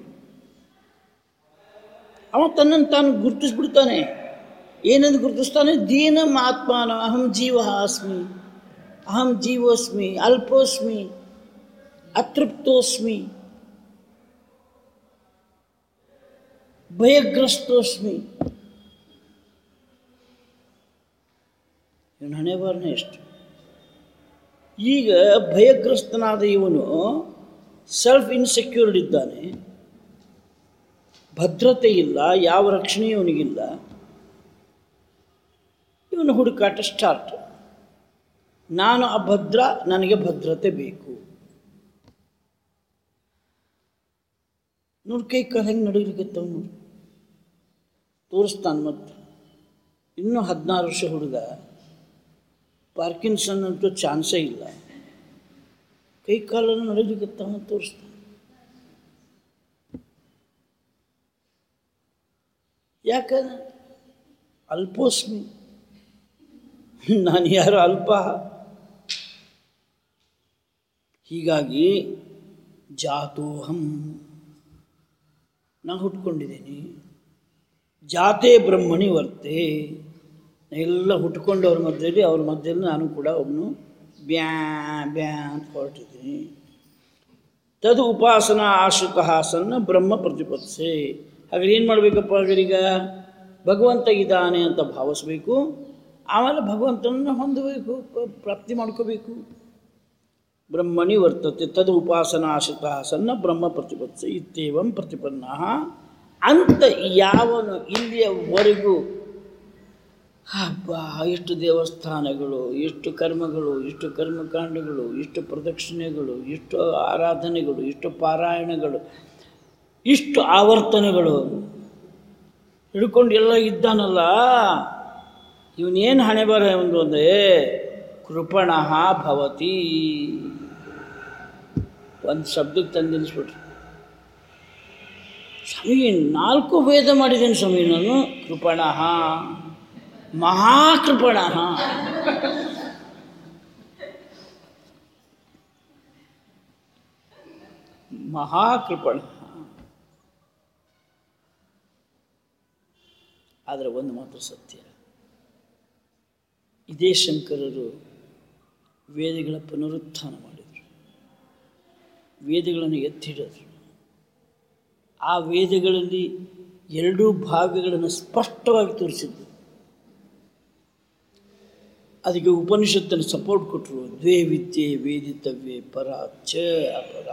ಅವ ತನ್ನನ್ನು ತಾನು ಗುರುತಿಸ್ಬಿಡ್ತಾನೆ ಏನಂದು ಗುರುತಿಸ್ತಾನೆ ದೀನಂ ಆತ್ಮಾನ ಅಹಂ ಜೀವ ಅಸ್ಮಿ ಅಹಂ ಜೀವೋಸ್ಮಿ ಅಲ್ಪೋಸ್ಮಿ ಅತೃಪ್ತೋಸ್ಮಿ ಭಯಗ್ರಸ್ತೋಸ್ಮಿ ಇವನು ಹಣೆ ಬಾರನೆ ಎಷ್ಟು ಈಗ ಭಯಗ್ರಸ್ತನಾದ ಇವನು ಸೆಲ್ಫ್ ಇನ್ಸೆಕ್ಯೂರ್ಡ್ ಇದ್ದಾನೆ ಭದ್ರತೆ ಇಲ್ಲ ಯಾವ ರಕ್ಷಣೆ ಇವನಿಗಿಲ್ಲ ಇವನು ಹುಡುಕಾಟ ಸ್ಟಾರ್ಟ್ ನಾನು ಅಭದ್ರ ನನಗೆ ಭದ್ರತೆ ಬೇಕು ನೋಡಿ ಕೈ ಕಾಲು ಹೆಂಗೆ ನಡೀಲಿಕ್ಕತ್ತವ ನೋಡಿ ತೋರಿಸ್ತಾನೆ ಮತ್ತೆ ಇನ್ನೂ ಹದಿನಾರು ವರ್ಷ ಹುಡುಗ ಪಾರ್ಕಿನ್ಸನ್ ಅಂತೂ ಚಾನ್ಸೇ ಇಲ್ಲ ಕೈ ಕಾಲನ್ನು ನಡೀಲಿಕ್ಕತ್ತವ ತೋರಿಸ್ತಾನೆ ಯಾಕ ಅಲ್ಪೋಸ್ಮಿ ನಾನು ಯಾರು ಅಲ್ಪ ಹೀಗಾಗಿ ಜಾತೋಹಂ ನಾ ಹುಟ್ಕೊಂಡಿದ್ದೀನಿ ಜಾತೆ ಬ್ರಹ್ಮಣಿ ವರ್ತೆ ನಾ ಎಲ್ಲ ಹುಟ್ಕೊಂಡವ್ರ ಮಧ್ಯದಲ್ಲಿ ಅವ್ರ ಮಧ್ಯದಲ್ಲಿ ನಾನು ಕೂಡ ಒಬ್ಬನು ಬ್ಯಾ ಬ್ಯಾ ಅಂತ ಹೊರಟಿದ್ದೀನಿ ತದು ಉಪಾಸನಾ ಆಶ್ರಿತ ಸನ್ನ ಬ್ರಹ್ಮ ಪ್ರತಿಪತ್ಸೆ ಹಾಗಾದ್ರೆ ಏನು ಮಾಡಬೇಕಪ್ಪ ಹಾಗಾರೀಗ ಭಗವಂತ ಇದ್ದಾನೆ ಅಂತ ಭಾವಿಸ್ಬೇಕು ಆಮೇಲೆ ಭಗವಂತನನ್ನು ಹೊಂದಬೇಕು ಪ- ಪ್ರಾಪ್ತಿ ಮಾಡ್ಕೋಬೇಕು ಬ್ರಹ್ಮಣಿ ವರ್ತತೆ ತದು ಉಪಾಸನಾ ಆಶ್ರಿತ ಸನ್ನ ಬ್ರಹ್ಮ ಪ್ರತಿಪತ್ಸೆ ಇತ್ಯೇವಂ ಪ್ರತಿಪನ್ನ ಅಂತ ಯಾವನು ಇಲ್ಲಿಯವರೆಗೂ ಹಬ್ಬ ಎಷ್ಟು ದೇವಸ್ಥಾನಗಳು ಎಷ್ಟು ಕರ್ಮಗಳು ಎಷ್ಟು ಕರ್ಮಕಾಂಡಗಳು ಎಷ್ಟು ಪ್ರದಕ್ಷಿಣೆಗಳು ಎಷ್ಟು ಆರಾಧನೆಗಳು ಎಷ್ಟು ಪಾರಾಯಣಗಳು ಇಷ್ಟು ಆವರ್ತನೆಗಳು ಹಿಡ್ಕೊಂಡು ಎಲ್ಲ ಇದ್ದಾನಲ್ಲ ಇವನೇನು ಹಣೆ ಬರ ಒಂದು ಅಂದರೆ ಕೃಪಣ ಭವತಿ ಒಂದು ಶಬ್ದಕ್ಕೆ ತಂದು ನಿಲ್ಲಿಸ್ಬಿಟ್ರು ಸ್ವಾಮಿ ನಾಲ್ಕು ವೇದ ಮಾಡಿದ್ದೇನೆ ಸ್ವಾಮಿ ನಾನು ಕೃಪಣ ಮಹಾಕೃಪಣ ಮಹಾಕೃಪಣ ಆದರೆ ಒಂದು ಮಾತ್ರ ಸತ್ಯ ಇದೇ ಶಂಕರರು ವೇದಗಳ ಪುನರುತ್ಥಾನ ಮಾಡಿದರು ವೇದಗಳನ್ನು ಎತ್ತಿಡಿದರು ಆ ವೇದಗಳಲ್ಲಿ ಎರಡೂ ಭಾಗಗಳನ್ನು ಸ್ಪಷ್ಟವಾಗಿ ತೋರಿಸಿದ್ದು ಅದಕ್ಕೆ ಉಪನಿಷತ್ತನ್ನು ಸಪೋರ್ಟ್ ಕೊಟ್ಟರು ದ್ವೇ ವಿದ್ಯೆ ವೇದಿತವ್ಯೆ ಪರ ಚ ಅಪರ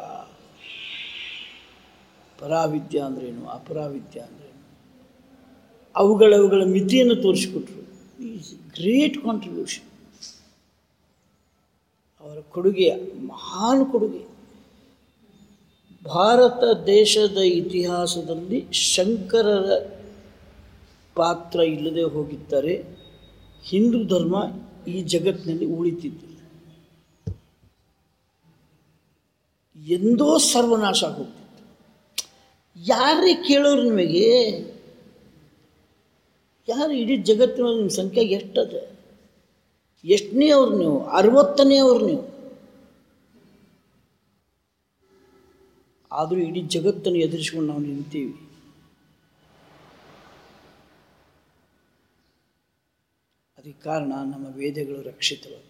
ಪರಾವಿದ್ಯಾ ಅಂದ್ರೇನು ಅಪರಾವಿದ್ಯಾ ಅಂದ್ರೇನು ಅವುಗಳವುಗಳ ಮಿತಿಯನ್ನು ತೋರಿಸಿಕೊಟ್ರು ಈಸ್ ಗ್ರೇಟ್ ಕಾಂಟ್ರಿಬ್ಯೂಷನ್ ಅವರ ಕೊಡುಗೆ ಮಹಾನ್ ಕೊಡುಗೆ ಭಾರತ ದೇಶದ ಇತಿಹಾಸದಲ್ಲಿ ಶಂಕರರ ಪಾತ್ರ ಇಲ್ಲದೆ ಹೋಗಿದ್ದರೆ ಹಿಂದೂ ಧರ್ಮ ಈ ಜಗತ್ತಿನಲ್ಲಿ ಉಳಿತಿದ್ದಿಲ್ಲ ಎಂದೋ ಸರ್ವನಾಶ ಆಗೋಗ್ತಿತ್ತು ಯಾರೇ ಕೇಳೋರು ನಿಮಗೆ ಯಾರು ಇಡೀ ಜಗತ್ತಿನ ನಿಮ್ಮ ಸಂಖ್ಯೆ ಎಷ್ಟದ ಎಷ್ಟನೇ ಅವ್ರು ನೀವು ಅರವತ್ತನೇ ಅವ್ರು ನೀವು ಆದರೂ ಇಡೀ ಜಗತ್ತನ್ನು ಎದುರಿಸ್ಕೊಂಡು ನಾವು ನಿಂತೀವಿ ಅದಕ್ಕೆ ಕಾರಣ ನಮ್ಮ ವೇದಗಳು ರಕ್ಷಿತವಾದ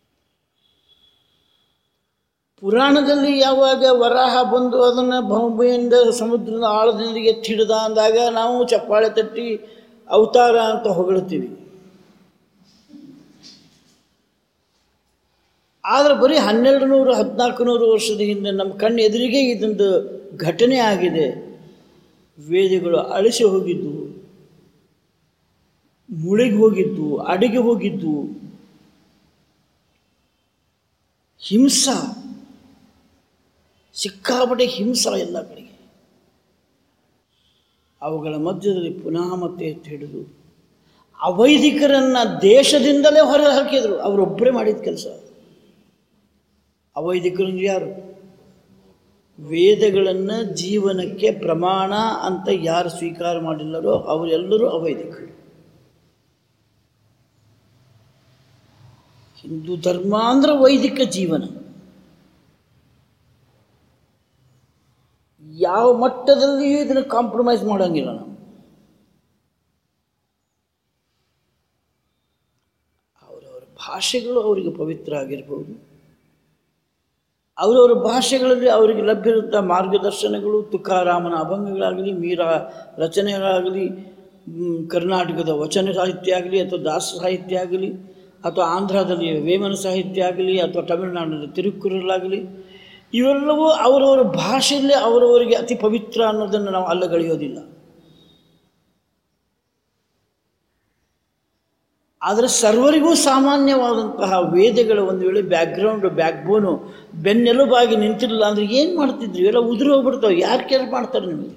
ಪುರಾಣದಲ್ಲಿ ಯಾವಾಗ ವರಾಹ ಬಂದು ಅದನ್ನು ಭೂಮಿಯಿಂದ ಸಮುದ್ರದ ಆಳದಿಂದ ಎತ್ತಿಡಿದ ಅಂದಾಗ ನಾವು ಚಪ್ಪಾಳೆ ತಟ್ಟಿ ಅವತಾರ ಅಂತ ಹೊಗಳ್ತೀವಿ ಆದರೆ ಬರೀ ಹನ್ನೆರಡು ನೂರು ಹದಿನಾಲ್ಕು ನೂರು ವರ್ಷದ ಹಿಂದೆ ನಮ್ಮ ಕಣ್ಣು ಎದುರಿಗೆ ಇದೊಂದು ಘಟನೆ ಆಗಿದೆ ವೇದಗಳು ಅಳಿಸಿ ಹೋಗಿದ್ದು ಮುಳುಗಿ ಹೋಗಿದ್ದು ಅಡಿಗೆ ಹೋಗಿದ್ದು ಹಿಂಸ ಸಿಕ್ಕಾಪಟ್ಟೆ ಹಿಂಸ ಎಲ್ಲ ಕಡೆಗೆ ಅವುಗಳ ಮಧ್ಯದಲ್ಲಿ ಪುನಃ ಮತ್ತೆ ಎತ್ತಿ ಹಿಡಿದು ಅವೈದಿಕರನ್ನು ದೇಶದಿಂದಲೇ ಹೊರ ಹಾಕಿದರು ಅವರೊಬ್ಬರೇ ಮಾಡಿದ ಕೆಲಸ ಅವೈದಿಕರು ಯಾರು ವೇದಗಳನ್ನು ಜೀವನಕ್ಕೆ ಪ್ರಮಾಣ ಅಂತ ಯಾರು ಸ್ವೀಕಾರ ಮಾಡಿಲ್ಲರೋ ಅವರೆಲ್ಲರೂ ಅವೈದಿಕರು ಹಿಂದೂ ಧರ್ಮ ಅಂದ್ರೆ ವೈದಿಕ ಜೀವನ ಯಾವ ಮಟ್ಟದಲ್ಲಿಯೂ ಇದನ್ನು ಕಾಂಪ್ರಮೈಸ್ ಮಾಡೋಂಗಿಲ್ಲ ನಾವು ಅವರವರ ಭಾಷೆಗಳು ಅವರಿಗೆ ಪವಿತ್ರ ಆಗಿರ್ಬೋದು ಅವರವರ ಭಾಷೆಗಳಲ್ಲಿ ಅವರಿಗೆ ಲಭ್ಯವಿದ್ದ ಮಾರ್ಗದರ್ಶನಗಳು ತುಕಾರಾಮನ ಅಭಂಗಗಳಾಗಲಿ ಮೀರಾ ರಚನೆಗಳಾಗಲಿ ಮ್, ಕರ್ನಾಟಕದ ವಚನ ಸಾಹಿತ್ಯ ಆಗಲಿ ಅಥವಾ ದಾಸ ಸಾಹಿತ್ಯ ಆಗಲಿ ಅಥವಾ ಆಂಧ್ರದಲ್ಲಿ ವೇಮನ ಸಾಹಿತ್ಯ ಆಗಲಿ ಅಥವಾ ತಮಿಳುನಾಡಿನ ತಿರುಕ್ಕುರಲಾಗಲಿ ಇವೆಲ್ಲವೂ ಅವರವರ ಭಾಷೆಯಲ್ಲೇ ಅವರವರಿಗೆ ಅತಿ ಪವಿತ್ರ ಅನ್ನೋದನ್ನು ನಾವು ಅಲ್ಲಗಳೆಯೋದಿಲ್ಲ ಆದರೆ ಸರ್ವರಿಗೂ ಸಾಮಾನ್ಯವಾದಂತಹ ವೇದಗಳ ಒಂದು ವೇಳೆ ಬ್ಯಾಕ್ಗ್ರೌಂಡ್ ಬ್ಯಾಕ್ಬೋನು ಬೆನ್ನೆಲುಬಾಗಿ ನಿಂತಿರಲಿಲ್ಲ ಅಂದರೆ ಏನು ಮಾಡ್ತಿದ್ರಿ ಇವೆಲ್ಲ ಉದುರು ಹೋಗ್ಬಿಡ್ತಾವೆ ಯಾರು ಕೇರ್ ಮಾಡ್ತಾರೆ ನಿಮಗೆ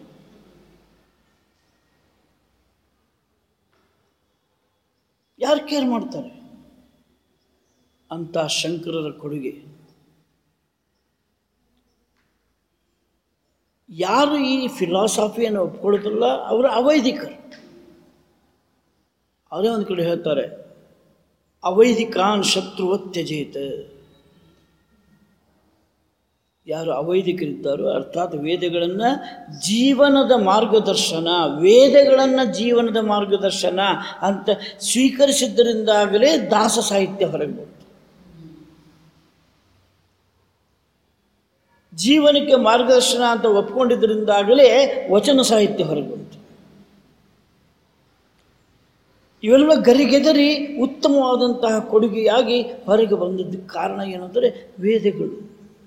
ಯಾರು ಕೇರ್ ಮಾಡ್ತಾರೆ ಅಂತ ಶಂಕರರ ಕೊಡುಗೆ ಯಾರು ಈ ಫಿಲಾಸಫಿಯನ್ನು ಒಪ್ಕೊಳ್ಳೋದಿಲ್ಲ ಅವರು ಅವೈದಿಕರು ಅವರೇ ಒಂದು ಕಡೆ ಹೇಳ್ತಾರೆ ಅವೈದಿಕಾನ್ ಶತ್ರುವತ್ಯಜೇತ ಯಾರು ಅವೈದಿಕರಿದ್ದಾರೋ ಅರ್ಥಾತ್ ವೇದಗಳನ್ನು ಜೀವನದ ಮಾರ್ಗದರ್ಶನ ವೇದಗಳನ್ನು ಜೀವನದ ಮಾರ್ಗದರ್ಶನ ಅಂತ ಸ್ವೀಕರಿಸಿದ್ದರಿಂದಾಗಲೇ ದಾಸ ಸಾಹಿತ್ಯ ಹೊರಗೆ ಬಂತು ಜೀವನಕ್ಕೆ ಮಾರ್ಗದರ್ಶನ ಅಂತ ಒಪ್ಕೊಂಡಿದ್ದರಿಂದಾಗಲೇ ವಚನ ಸಾಹಿತ್ಯ ಹೊರಗೆ ಬಂತು ಇವೆಲ್ಲ ಗರಿಗೆದರಿ ಉತ್ತಮವಾದಂತಹ ಕೊಡುಗೆಯಾಗಿ ಹೊರಗೆ ಬಂದದ್ದಕ್ಕೆ ಕಾರಣ ಏನಂದರೆ ವೇದಗಳು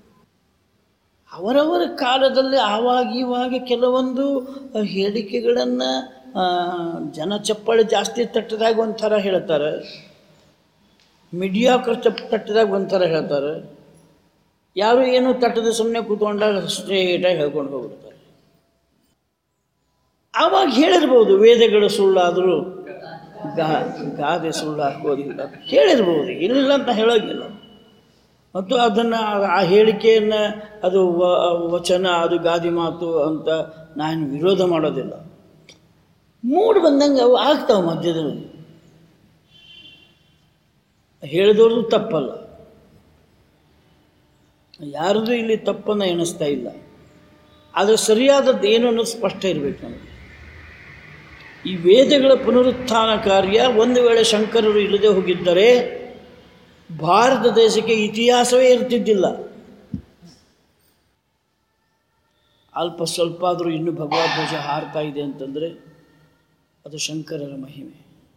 ಅವರವರ ಕಾಲದಲ್ಲಿ ಆವಾಗ ಇವಾಗ ಕೆಲವೊಂದು ಹೇಳಿಕೆಗಳನ್ನು ಜನ ಚಪ್ಪಾಳೆ ಜಾಸ್ತಿ ತಟ್ಟದಾಗ ಒಂಥರ ಹೇಳ್ತಾರೆ ಮೀಡಿಯಾಕ್ರ ಚಪ್ ತಟ್ಟದಾಗ ಒಂಥರ ಹೇಳ್ತಾರೆ ಯಾರು ಏನು ತಟ್ಟದೆ ಸುಮ್ಮನೆ ಕೂತ್ಕೊಂಡಾಗ ಸ್ಟ್ರೇಟಾಗಿ ಹೇಳ್ಕೊಂಡು ಹೋಗ್ಬಿಡ್ತಾರೆ ಆವಾಗ ಹೇಳಿರ್ಬೋದು ವೇದಗಳು ಸುಳ್ಳಾದರೂ ಗಾ ಗಾದೆ ಸುಳ್ಳು ಹಾಕೋದಿಲ್ಲ ಹೇಳಿರ್ಬೋದು ಇಲ್ಲ ಅಂತ ಹೇಳೋಂಗಿಲ್ಲ ಮತ್ತು ಅದನ್ನು ಆ ಹೇಳಿಕೆಯನ್ನು ಅದು ವ- ವಚನ ಅದು ಗಾದಿ ಮಾತು ಅಂತ ನಾನು ವಿರೋಧ ಮಾಡೋದಿಲ್ಲ ಮೂಡ್ ಬಂದಂಗೆ ಅವು ಆಗ್ತಾವೆ ಮಧ್ಯದಲ್ಲಿ ಹೇಳಿದವ್ರದ್ದು ತಪ್ಪಲ್ಲ ಯಾರದು ಇಲ್ಲಿ ತಪ್ಪನ್ನು ಎಣಿಸ್ತಾ ಇಲ್ಲ ಆದರೆ ಸರಿಯಾದದ್ದು ಏನು ಅನ್ನೋದು ಸ್ಪಷ್ಟ ಇರಬೇಕು ನಮಗೆ ಈ ವೇದಗಳ ಪುನರುತ್ಥಾನ ಕಾರ್ಯ ಒಂದು ವೇಳೆ ಶಂಕರರು ಇಲ್ಲದೆ ಹೋಗಿದ್ದರೆ ಭಾರತ ದೇಶಕ್ಕೆ ಇತಿಹಾಸವೇ ಇರ್ತಿದ್ದಿಲ್ಲ ಅಲ್ಪ ಸ್ವಲ್ಪ ಆದರೂ ಇನ್ನೂ ಭಗವದ್ವಜ ಹಾರ್ತಾ ಇದೆ ಅಂತಂದರೆ ಅದು ಶಂಕರರ ಮಹಿಮೆ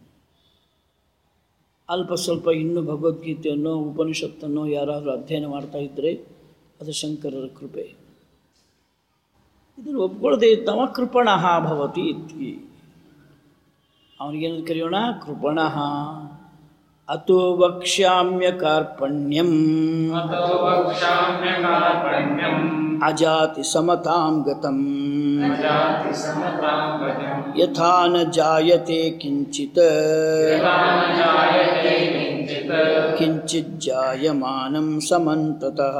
ಅಲ್ಪ ಸ್ವಲ್ಪ ಇನ್ನೂ ಭಗವದ್ಗೀತೆಯನ್ನು ಉಪನಿಷತ್ತನ್ನು ಯಾರಾದರೂ ಅಧ್ಯಯನ ಮಾಡ್ತಾ ಇದ್ದರೆ ಅದು ಶಂಕರರ ಕೃಪೆ ಇದನ್ನು ಒಪ್ಕೊಳ್ಳದೆ ಇದ್ದವ ಕೃಪಣಃ ಭವತಿ ಇತ್ತಿ ಅವನಿಗೇನು ಕರೆಯೋಣ ಕೃಪಣಃ ಅತೋ ವಕ್ಷ್ಯಾಮ್ಯ ಕಾರ್ಪಣ್ಯಂ अतो वक्षाम्यकार्पण्यम् ಅಜಾತಿ ಸಮತಾಂ ಗತಂ जाति समतां गतिम् ಯಥಾ ನ ಜಾಯತೆ ಕಿಂಚಿತ್ यथा न जायते किञ्चित् ಕಿಂಚಿತ್ ಜಾಯಮಾನಂ ಸಮಂತತಃ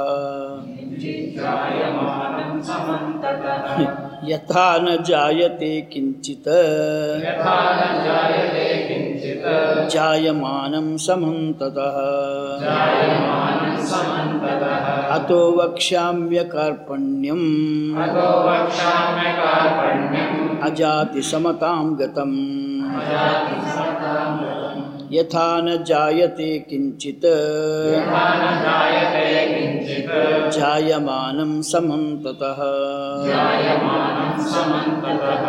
जायमानं समन्ततः ಯಥಾ ನ ಜಾಯತೆ ಕಿಂಚಿತ್ यथा न जायते किञ्चित् ಜಾಯಮಾನಂ ಸಮಂತತಃ जायमानं समन्ततः ಅತೋ ವಕ್ಷ್ಯಾಮ್ಯ ಕಾರ್ಪಣ್ಯಂ अतो वक्षाम्यकार्पण्यम् ಅಜಾತಿ ಸಮತಾಂ ಗತಂ जाति समतां गतिम् ಯಥಾ ನ ಜಾಯತೆ ಕಿಂಚಿತ್ यथा न जायते किञ्चित् ಜಾಯಮಾನಂ ಸಮಂತತಃ जायमानं समन्ततः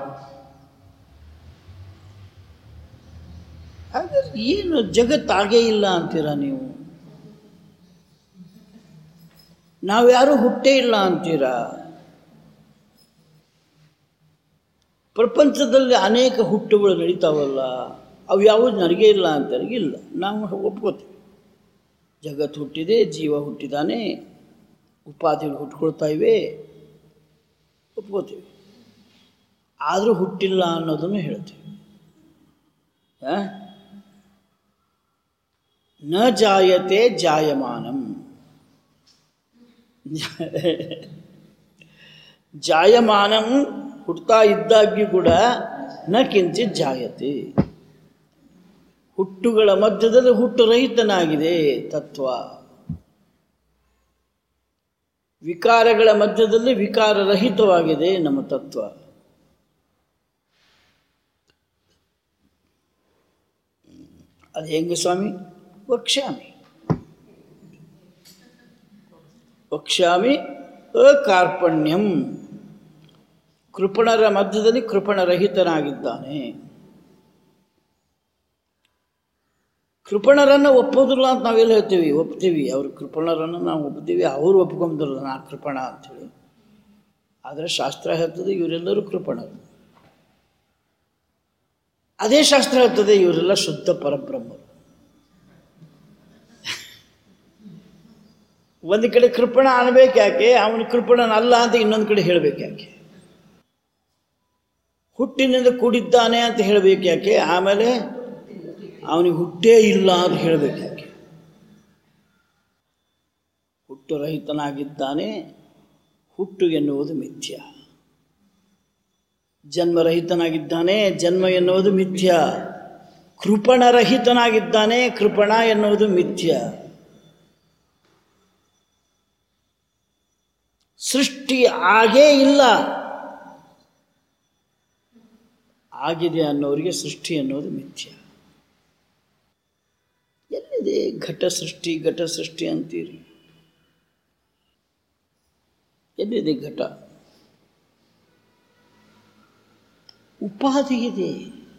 ಹಾಗಾದ್ರೆ ಏನು ಜಗತ್ತಾಗೇ ಇಲ್ಲ ಅಂತೀರಾ ನೀವು ನಾವ್ಯಾರೂ ಹುಟ್ಟೇ ಇಲ್ಲ ಅಂತೀರಾ ಪ್ರಪಂಚದಲ್ಲಿ ಅನೇಕ ಹುಟ್ಟುಗಳು ನಡೀತಾವಲ್ಲ ಅವು ಯಾವುದು ನನಗೆ ಇಲ್ಲ ಅಂತಾರೆ ಇಲ್ಲ ನಾವು ಒಪ್ಕೋತೀವಿ ಜಗತ್ತು ಹುಟ್ಟಿದೆ ಜೀವ ಹುಟ್ಟಿದಾನೆ ಉಪಾಧಿಗಳು ಹುಟ್ಕೊಳ್ತಾ ಇವೆ ಒಪ್ಕೋತೀವಿ ಆದರೂ ಹುಟ್ಟಿಲ್ಲ ಅನ್ನೋದನ್ನು ಹೇಳ್ತೀವಿ ಆ? ನ ಜಾಯತೆ ಜಾಯಮಾನಂ ಜಾಯಮಾನಂ ಹುಡ್ತಾ ಇದ್ದಾಗ್ಯೂ ಕೂಡ ನ ಕಿಂಚಿತ್ ಜಾಯತೆ ಹುಟ್ಟುಗಳ ಮಧ್ಯದಲ್ಲಿ ಹುಟ್ಟುರಹಿತನಾಗಿದೆ ತತ್ವ ವಿಕಾರಗಳ ಮಧ್ಯದಲ್ಲಿ ವಿಕಾರರಹಿತವಾಗಿದೆ ನಮ್ಮ ತತ್ವ ಅದು ಹೆಂಗೆ ಸ್ವಾಮಿ ವಕ್ಷ್ಯಾಮಿ ವಕ್ಷ್ಯಾಮಿ ಅಕಾರ್ಪಣ್ಯಂ ಕೃಪಣರ ಮಧ್ಯದಲ್ಲಿ ಕೃಪಣರಹಿತನಾಗಿದ್ದಾನೆ ಕೃಪಣರನ್ನು ಒಪ್ಪೋದಿಲ್ಲ ಅಂತ ನಾವೆಲ್ಲ ಹೇಳ್ತೀವಿ ಒಪ್ತೀವಿ ಅವ್ರ ಕೃಪಣರನ್ನು ನಾವು ಒಪ್ತೀವಿ ಅವರು ಒಪ್ಕೊಂಬುದಿಲ್ಲ ನಾ ಕೃಪಣ ಅಂಥೇಳಿ ಆದರೆ ಶಾಸ್ತ್ರ ಹೇಳ್ತದೆ ಇವರೆಲ್ಲರೂ ಕೃಪಣರು ಅದೇ ಶಾಸ್ತ್ರ ಹೇಳ್ತದೆ ಇವರೆಲ್ಲ ಶುದ್ಧ ಪರಬ್ರಹ್ಮರು ಒಂದು ಕಡೆ ಕೃಪಣ ಅನ್ಬೇಕು ಯಾಕೆ ಅವನು ಕೃಪಣನಲ್ಲ ಅಂತ ಇನ್ನೊಂದು ಕಡೆ ಹೇಳಬೇಕು ಯಾಕೆ ಹುಟ್ಟಿನಿಂದ ಕೂಡಿದ್ದಾನೆ ಅಂತ ಹೇಳಬೇಕು ಯಾಕೆ ಆಮೇಲೆ ಅವನಿಗೆ ಹುಟ್ಟೇ ಇಲ್ಲ ಅಂತ ಹೇಳಬೇಕು ಯಾಕೆ ಹುಟ್ಟು ರಹಿತನಾಗಿದ್ದಾನೆ ಹುಟ್ಟು ಎನ್ನುವುದು ಮಿಥ್ಯ ಜನ್ಮರಹಿತನಾಗಿದ್ದಾನೆ ಜನ್ಮ ಎನ್ನುವುದು ಮಿಥ್ಯ ಕೃಪಣರಹಿತನಾಗಿದ್ದಾನೆ ಕೃಪಣ ಎನ್ನುವುದು ಮಿಥ್ಯ ಸೃಷ್ಟಿ ಆಗೇ ಇಲ್ಲ ಆಗಿದೆ ಅನ್ನೋರಿಗೆ ಸೃಷ್ಟಿ ಅನ್ನೋದು ಮಿಥ್ಯ ಎಲ್ಲಿದೆ ಘಟ ಸೃಷ್ಟಿ ಘಟ ಸೃಷ್ಟಿ ಅಂತೀರಿ ಎಲ್ಲಿದೆ ಘಟ ಉಪಾಧಿ ಇದೆ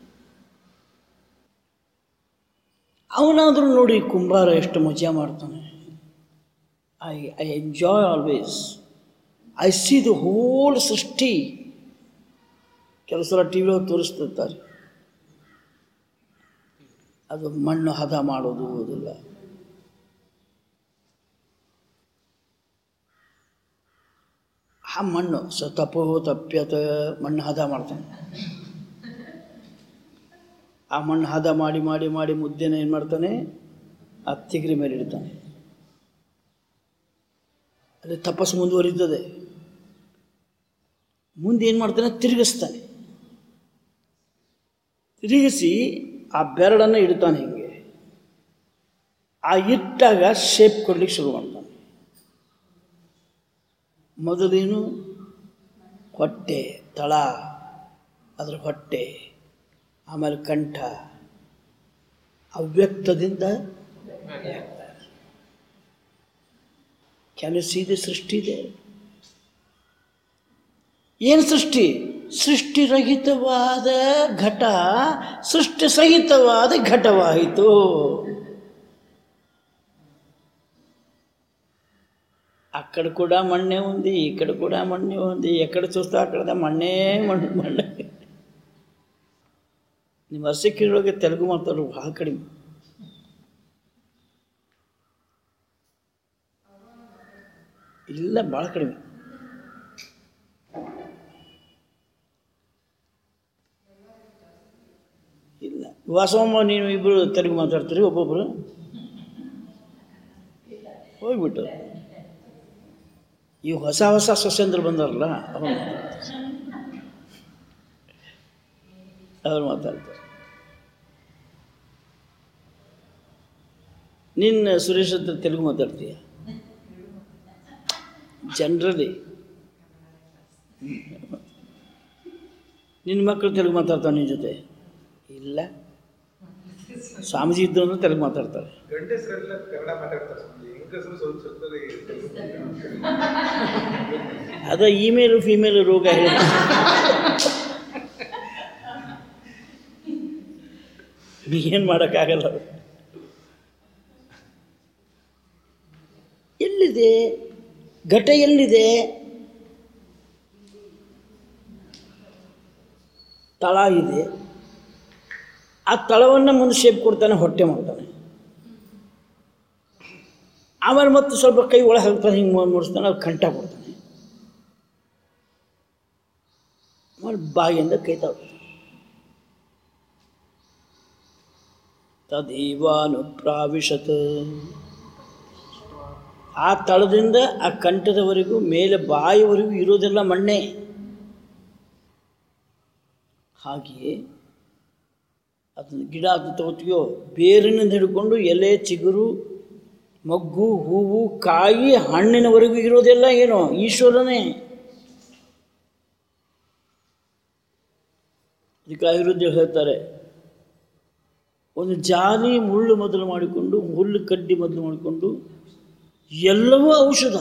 ಅವನಾದರೂ ನೋಡಿ ಕುಂಬಾರ ಎಷ್ಟು ಮಜಾ ಮಾಡ್ತಾನೆ I I enjoy always I see the whole ಸೃಷ್ಟಿ ಕೆಲವು ಸಲ ಟಿ ವಿಯೊಳಗೆ ತೋರಿಸ್ತಿರ್ತಾರೆ ಅದು ಮಣ್ಣು ಹದ ಮಾಡೋದು ಅದೆಲ್ಲ ಆ ಮಣ್ಣು ಸ ತಪೋ ತಪ್ಯತ ಮಣ್ಣು ಹದ ಮಾಡ್ತಾನೆ ಆ ಮಣ್ಣು ಹದ ಮಾಡಿ ಮಾಡಿ ಮಾಡಿ ಮುದ್ದೆನ ಏನು ಮಾಡ್ತಾನೆ ಆ ತಿಗರಿ ಮೇಲೆ ಇಡ್ತಾನೆ ಅಲ್ಲಿ ತಪಸ್ಸು ಮುಂದುವರಿತದೆ ಮುಂದೆ ಏನು ಮಾಡ್ತಾನೆ ತಿರುಗಿಸ್ತಾನೆ ತಿರುಗಿಸಿ ಆ ಬೆರಳನ್ನು ಇಡ್ತಾನೆ ಹಿಂಗೆ ಆ ಇಟ್ಟಾಗ ಶೇಪ್ ಕೊಡ್ಲಿಕ್ಕೆ ಶುರು ಮಾಡ್ತಾನೆ ಮೊದಲೇನು ಹೊಟ್ಟೆ ತಳ ಅದರ ಹೊಟ್ಟೆ ಆಮೇಲೆ ಕಂಠ ಅವ್ಯಕ್ತದಿಂದ ಕ್ಯಾನ್ ಯು ಸಿ ದಿ ಸೃಷ್ಟಿ ಇದೆ ಏನು ಸೃಷ್ಟಿ ಸೃಷ್ಟಿರಹಿತವಾದ ಘಟ ಸೃಷ್ಟಿ ಸಹಿತವಾದ ಘಟವಾಯಿತು అక్కడ కూడా మಣ್ಣే ఉంది ఇక్కడ కూడా మಣ್ಣే ఉంది ఎక్కడ చూస్తే అక్కడ మಣ್ಣే మಣ್ಣು మಣ್ಣೆ ನಿಮ್ಮ ಹಸಿಕಿರೊಳಗೆ ತೆಲುಗು ಮಾತಾಡೋರು ಭಾಳ ಕಡಿಮೆ ಇಲ್ಲ ಭಾಳ ಕಡಿಮೆ ಇಲ್ಲ ವಾಸವಮ್ಮ ನೀವು ಇಬ್ಬರು ತೆಲುಗು ಮಾತಾಡ್ತೀರಿ ಒಬ್ಬೊಬ್ಬರು ಹೋಗ್ಬಿಟ್ಟು ಈ ಹೊಸ ಹೊಸ ಸೊಸೆಂದ್ರು ಬಂದಾರಲ್ಲ ಅವ್ರು ಅವ್ರು ಮಾತಾಡ್ತಾರೆ ನಿನ್ನ ಸುರೇಶ್ ಹತ್ರ ತೆಲುಗು ಮಾತಾಡ್ತೀಯ ಜನರಲಿ ನಿನ್ನ ಮಕ್ಕಳು ತೆಲುಗು ಮಾತಾಡ್ತಾವೆ ನಿನ್ನ ಜೊತೆ ಇಲ್ಲ ಸ್ವಾಮೀಜಿ ಇದ್ದು ಅಂದ್ರೆ ತೆಲುಗು ಮಾತಾಡ್ತಾರೆ ಗಂಡಸರೆಲ್ಲ ಕನ್ನಡ ಮಾತಾಡ್ತಾರೆ ಸ್ವಾಮಿ ಹೆಂಗಸರು ಸ್ವಲ್ಪ ಸ್ವಲ್ಪ ಅದ ಇಮೇಲು ಫಿಮೇಲು ರೋಗ ಹೇಳಿ ಏನು ಮಾಡೋಕ್ಕಾಗಲ್ಲ ಅದು. ಎಲ್ಲಿದೆ ಘಟ ಎಲ್ಲಿದೆ ತಳ ಇದೆ ಆ ತಳವನ್ನು ಮುಂದೆ ಶೇಪ್ ಕೊಡ್ತಾನೆ ಹೊಟ್ಟೆ ಮಾಡ್ತಾನೆ ಆಮೇಲೆ ಮತ್ತೆ ಸ್ವಲ್ಪ ಕೈ ಒಳಗೆ ಹಾಕ್ತಾನೆ ಹಿಂಗೆ ಮುಡಿಸ್ತಾನೆ ಅದು ಕಂಠ ಕೊಡ್ತಾನೆ ಆಮೇಲೆ ಬಾಯಿಯಿಂದ ಕೈತಾವ ತದೇವಾನುಪ್ರಾವಿಶತ್ ಆ ತಳದಿಂದ ಆ ಕಂಠದವರೆಗೂ ಮೇಲೆ ಬಾಯಿವರೆಗೂ ಇರೋದೆಲ್ಲ ಮಣ್ಣೆ ಹಾಗೆಯೇ ಅದನ್ನ ಗಿಡ ಅದು ತಗೋತೀಯೋ ಬೇರಿನಿಂದ ಹಿಡ್ಕೊಂಡು ಎಲೆ ಚಿಗುರು ಮೊಗ್ಗು ಹೂವು ಕಾಯಿ ಹಣ್ಣಿನವರೆಗೂ ಇರೋದೆಲ್ಲ ಏನು ಈಶ್ವರನೇ ಅದಕ್ಕೆ ಆಯುರ್ವೇದ ಹೇಳ್ತಾರೆ ಒಂದು ಜಾಲಿ ಮುಳ್ಳು ಮೊದಲು ಮಾಡಿಕೊಂಡು ಹುಲ್ಲು ಕಡ್ಡಿ ಮೊದಲು ಮಾಡಿಕೊಂಡು ಎಲ್ಲವೂ ಔಷಧ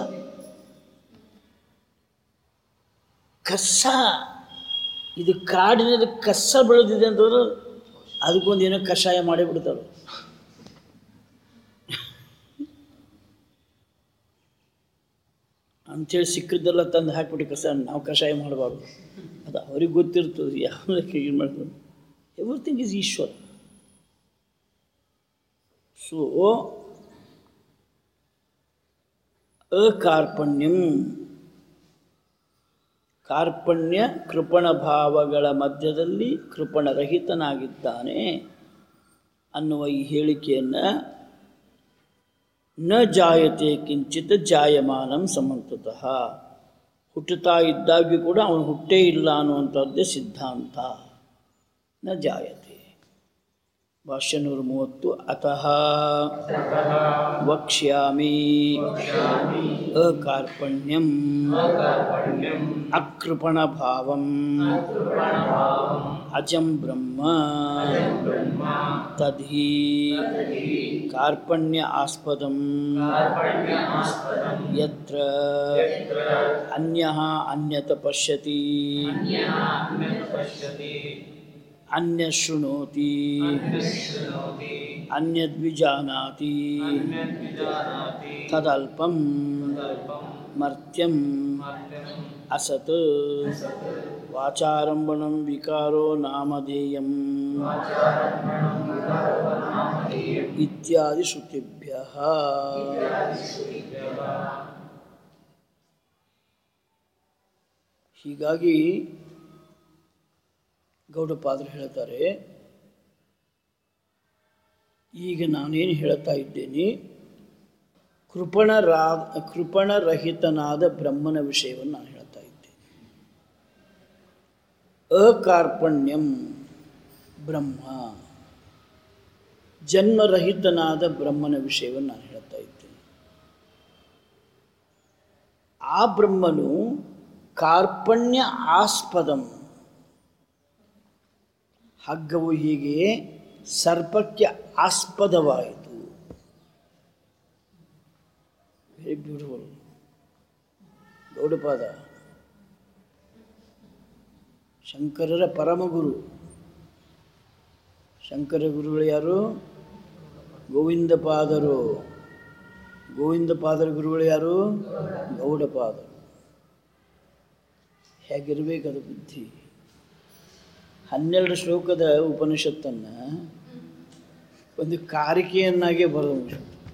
ಕಸ ಇದು ಕಾಡಿನಲ್ಲಿ ಕಸ ಬೆಳೆದಿದೆ ಅಂತಂದ್ರೆ ಅದಕ್ಕೊಂದು ಏನೋ ಕಷಾಯ ಮಾಡೇ ಬಿಡ್ತಾರೆ ಅಂಥೇಳಿ ಸಿಕ್ಕಿದ್ದೆಲ್ಲ ತಂದು ಹಾಕ್ಬಿಟ್ಟು ಕಸ ನಾವು ಕಷಾಯ ಮಾಡಬಾರ್ದು ಅದು ಅವ್ರಿಗೆ ಗೊತ್ತಿರ್ತದೆ ಯಾವ ಏನು ಮಾಡ್ತಾರೆ ಎವ್ರಿಥಿಂಗ್ ಈಸ್ ಈಶ್ವರ ಸೊ ಅಕಾರ್ಪಣ್ಯಂ ಕಾರ್ಪಣ್ಯ ಕೃಪಣ ಭಾವಗಳ ಮಧ್ಯದಲ್ಲಿ ಕೃಪಣರಹಿತನಾಗಿದ್ದಾನೆ ಅನ್ನುವ ಈ ಹೇಳಿಕೆಯನ್ನು ನ ಜಾಯತೆ ಕಿಂಚಿತ್ ಜಾಯಮಾನಂ ಸಮಂತತಃ ಹುಟ್ಟುತ್ತಾ ಇದ್ದಾಗ್ಯೂ ಕೂಡ ಅವನು ಹುಟ್ಟೇ ಇಲ್ಲ ಅನ್ನುವಂಥದ್ದೇ ಸಿದ್ಧಾಂತ ನ ಜಾಯತೆ ಭಾಷ್ಯ ನೂರ ಮೂವತ್ತು ಅತಃ ವಕ್ಷ್ಯಾಮಿ ಅಕಾರ್ಪಣ್ಯಂ ಅಕೃಪಣ ಭಾವಂ ಅಜಂ ಬ್ರಹ್ಮ ತದ್ಹಿ ಕಾರ್ಪಣ್ಯ ಆಸ್ಪದಂ ಯತ್ರ ಅನ್ಯಃ ಅನ್ಯತ ಪಶ್ಯತಿ ಅನ್ಯ ಶೃಣೋತಿ ಅನ್ಯದ್ವಿಜಾನಾತಿ ತದಲ್ಪಂ ಮರ್ತ್ಯಂ ಅಸತ್ ವಾಚಾರಂಭಣಂ ವಿಕಾರೋ ನಾಮಧೇಯಂ ಇತ್ಯಾದಿ ಶ್ರುತಿಭ್ಯ ಹೀಗಾಗಿ ಗೌಡಪಾದರು ಹೇಳ್ತಾರೆ ಈಗ ನಾನೇನು ಹೇಳ್ತಾ ಇದ್ದೇನೆ ಕೃಪಣರಾ ಕೃಪಣರಹಿತನಾದ ಬ್ರಹ್ಮನ ವಿಷಯವನ್ನು ನಾನು ಹೇಳ್ತಾ ಇದ್ದೇನೆ ಅಕಾರ್ಪಣ್ಯಂ ಬ್ರಹ್ಮ ಜನ್ಮರಹಿತನಾದ ಬ್ರಹ್ಮನ ವಿಷಯವನ್ನು ನಾನು ಹೇಳ್ತಾ ಇದ್ದೇನೆ ಆ ಬ್ರಹ್ಮನು ಕಾರ್ಪಣ್ಯ ಆಸ್ಪದಂ ಹಗ್ಗವು ಹೀಗೆ ಸರ್ಪಕ್ಕೆ ಆಸ್ಪದವಾಯಿತು ವೆರಿ ಬ್ಯೂಟಿಫುಲ್ ಗೌಡಪಾದ ಶಂಕರರ ಪರಮಗುರು ಶಂಕರ ಗುರುಗಳು ಯಾರು ಗೋವಿಂದಪಾದರು ಗೋವಿಂದಪಾದರ ಗುರುಗಳು ಯಾರು ಗೌಡಪಾದರು ಹೇಗಿರಬೇಕದ ಬುದ್ಧಿ ಹನ್ನೆರಡು ಶ್ಲೋಕದ ಉಪನಿಷತ್ತನ್ನು ಒಂದು ಕಾರಿಕೆಯನ್ನಾಗೆ ಬರೆದು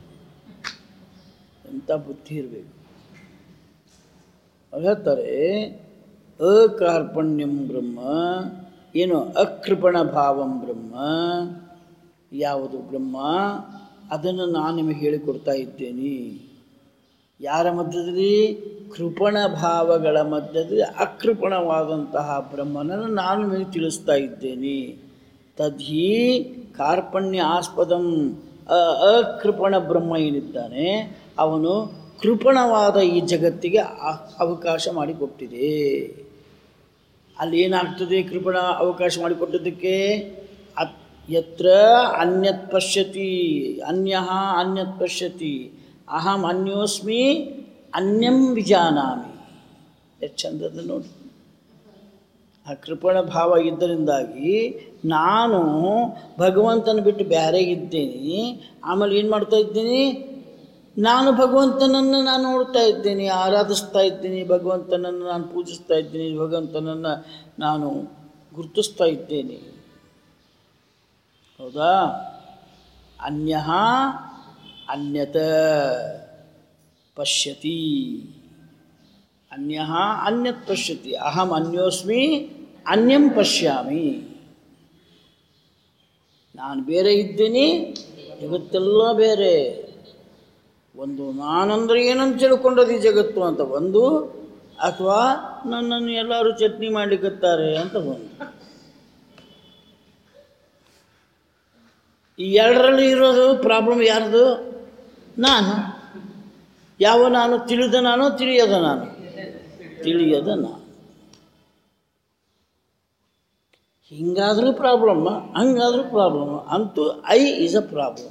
ಎಂಥ ಬುದ್ಧಿ ಇರಬೇಕು ಅವ್ರು ಹೇಳ್ತಾರೆ ಅಕಾರ್ಪಣ್ಯಂ ಬ್ರಹ್ಮ ಏನು ಅಕೃಪಣ ಭಾವಂ ಬ್ರಹ್ಮ ಯಾವುದು ಬ್ರಹ್ಮ ಅದನ್ನು ನಾನು ನಿಮಗೆ ಹೇಳಿಕೊಡ್ತಾ ಇದ್ದೇನೆ ಯಾರ ಮಧ್ಯದಲ್ಲಿ ಕೃಪಣ ಭಾವಗಳ ಮಧ್ಯದಲ್ಲಿ ಅಕೃಪಣವಾದಂತಹ ಬ್ರಹ್ಮನನ್ನು ನಾನು ನಿಮಗೆ ತಿಳಿಸ್ತಾ ಇದ್ದೇನೆ ತದ್ಹಿ ಕಾರ್ಪಣ್ಯ ಆಸ್ಪದಂ ಅ- ಅಕೃಪಣ ಬ್ರಹ್ಮ ಏನಿದ್ದಾನೆ ಅವನು ಕೃಪಣವಾದ ಈ ಜಗತ್ತಿಗೆ ಆ- ಅವಕಾಶ ಮಾಡಿಕೊಟ್ಟಿದೆ ಅಲ್ಲಿ ಏನಾಗ್ತದೆ ಕೃಪಣ ಅವಕಾಶ ಮಾಡಿಕೊಟ್ಟದ್ದಕ್ಕೆ ಅತ್ ಯತ್ರ ಅನ್ಯತ್ ಪಶ್ಯತಿ ಅನ್ಯ ಅನ್ಯತ್ ಪಶ್ಯತಿ ಅಹಂ ಅನ್ಯೋಸ್ಮಿ ಅನ್ಯಂ ವಿಜಾನಾಮಿ ಎಷ್ಟು ಚಂದದ ನೋಡಿ ಆ ಕೃಪಣ ಭಾವ ಇದ್ದರಿಂದಾಗಿ ನಾನು ಭಗವಂತನ ಬಿಟ್ಟು ಬೇರೆ ಇದ್ದೇನೆ ಆಮೇಲೆ ಏನು ಮಾಡ್ತಾ ಇದ್ದೀನಿ ನಾನು ಭಗವಂತನನ್ನು ನಾನು ನೋಡ್ತಾ ಇದ್ದೀನಿ ಆರಾಧಿಸ್ತಾ ಇದ್ದೀನಿ ಭಗವಂತನನ್ನು ನಾನು ಪೂಜಿಸ್ತಾ ಇದ್ದೀನಿ ಭಗವಂತನನ್ನು ನಾನು ಗುರುತಿಸ್ತಾ ಇದ್ದೇನೆ ಹೌದಾ ಅನ್ಯ ಅನ್ಯತ ಪಶ್ಯತಿ ಅನ್ಯ ಅನ್ಯತ್ ಪಶ್ಯತಿ ಅಹಂ ಅನ್ಯೋಸ್ಮಿ ಅನ್ಯಂ ಪಶ್ಯಾಮಿ ನಾನು ಬೇರೆ ಇದ್ದೀನಿ ಜಗತ್ತೆಲ್ಲ ಬೇರೆ ಒಂದು ನಾನಂದ್ರೆ ಏನಂತ ತಿಳ್ಕೊಂಡದ್ದು ಈ ಜಗತ್ತು ಅಂತ ಒಂದು ಅಥವಾ ನನ್ನನ್ನು ಎಲ್ಲರೂ ಚಟ್ನಿ ಮಾಡ್ಲಿಕ್ಕತ್ತಾರೆ ಅಂತ ಒಂದು ಈ ಎರಡರಲ್ಲಿ ಇರೋದು ಪ್ರಾಬ್ಲಮ್ ಯಾರ್ದು ನಾನು ಯಾವ ನಾನು ತಿಳಿದ ನಾನು ತಿಳಿಯದ ನಾನು ತಿಳಿಯದ ನಾನು ಹಿಂಗಾದರೂ ಪ್ರಾಬ್ಲಮ್ಮ ಹಂಗಾದರೂ ಪ್ರಾಬ್ಲಮ್ ಅಂತೂ I is a problem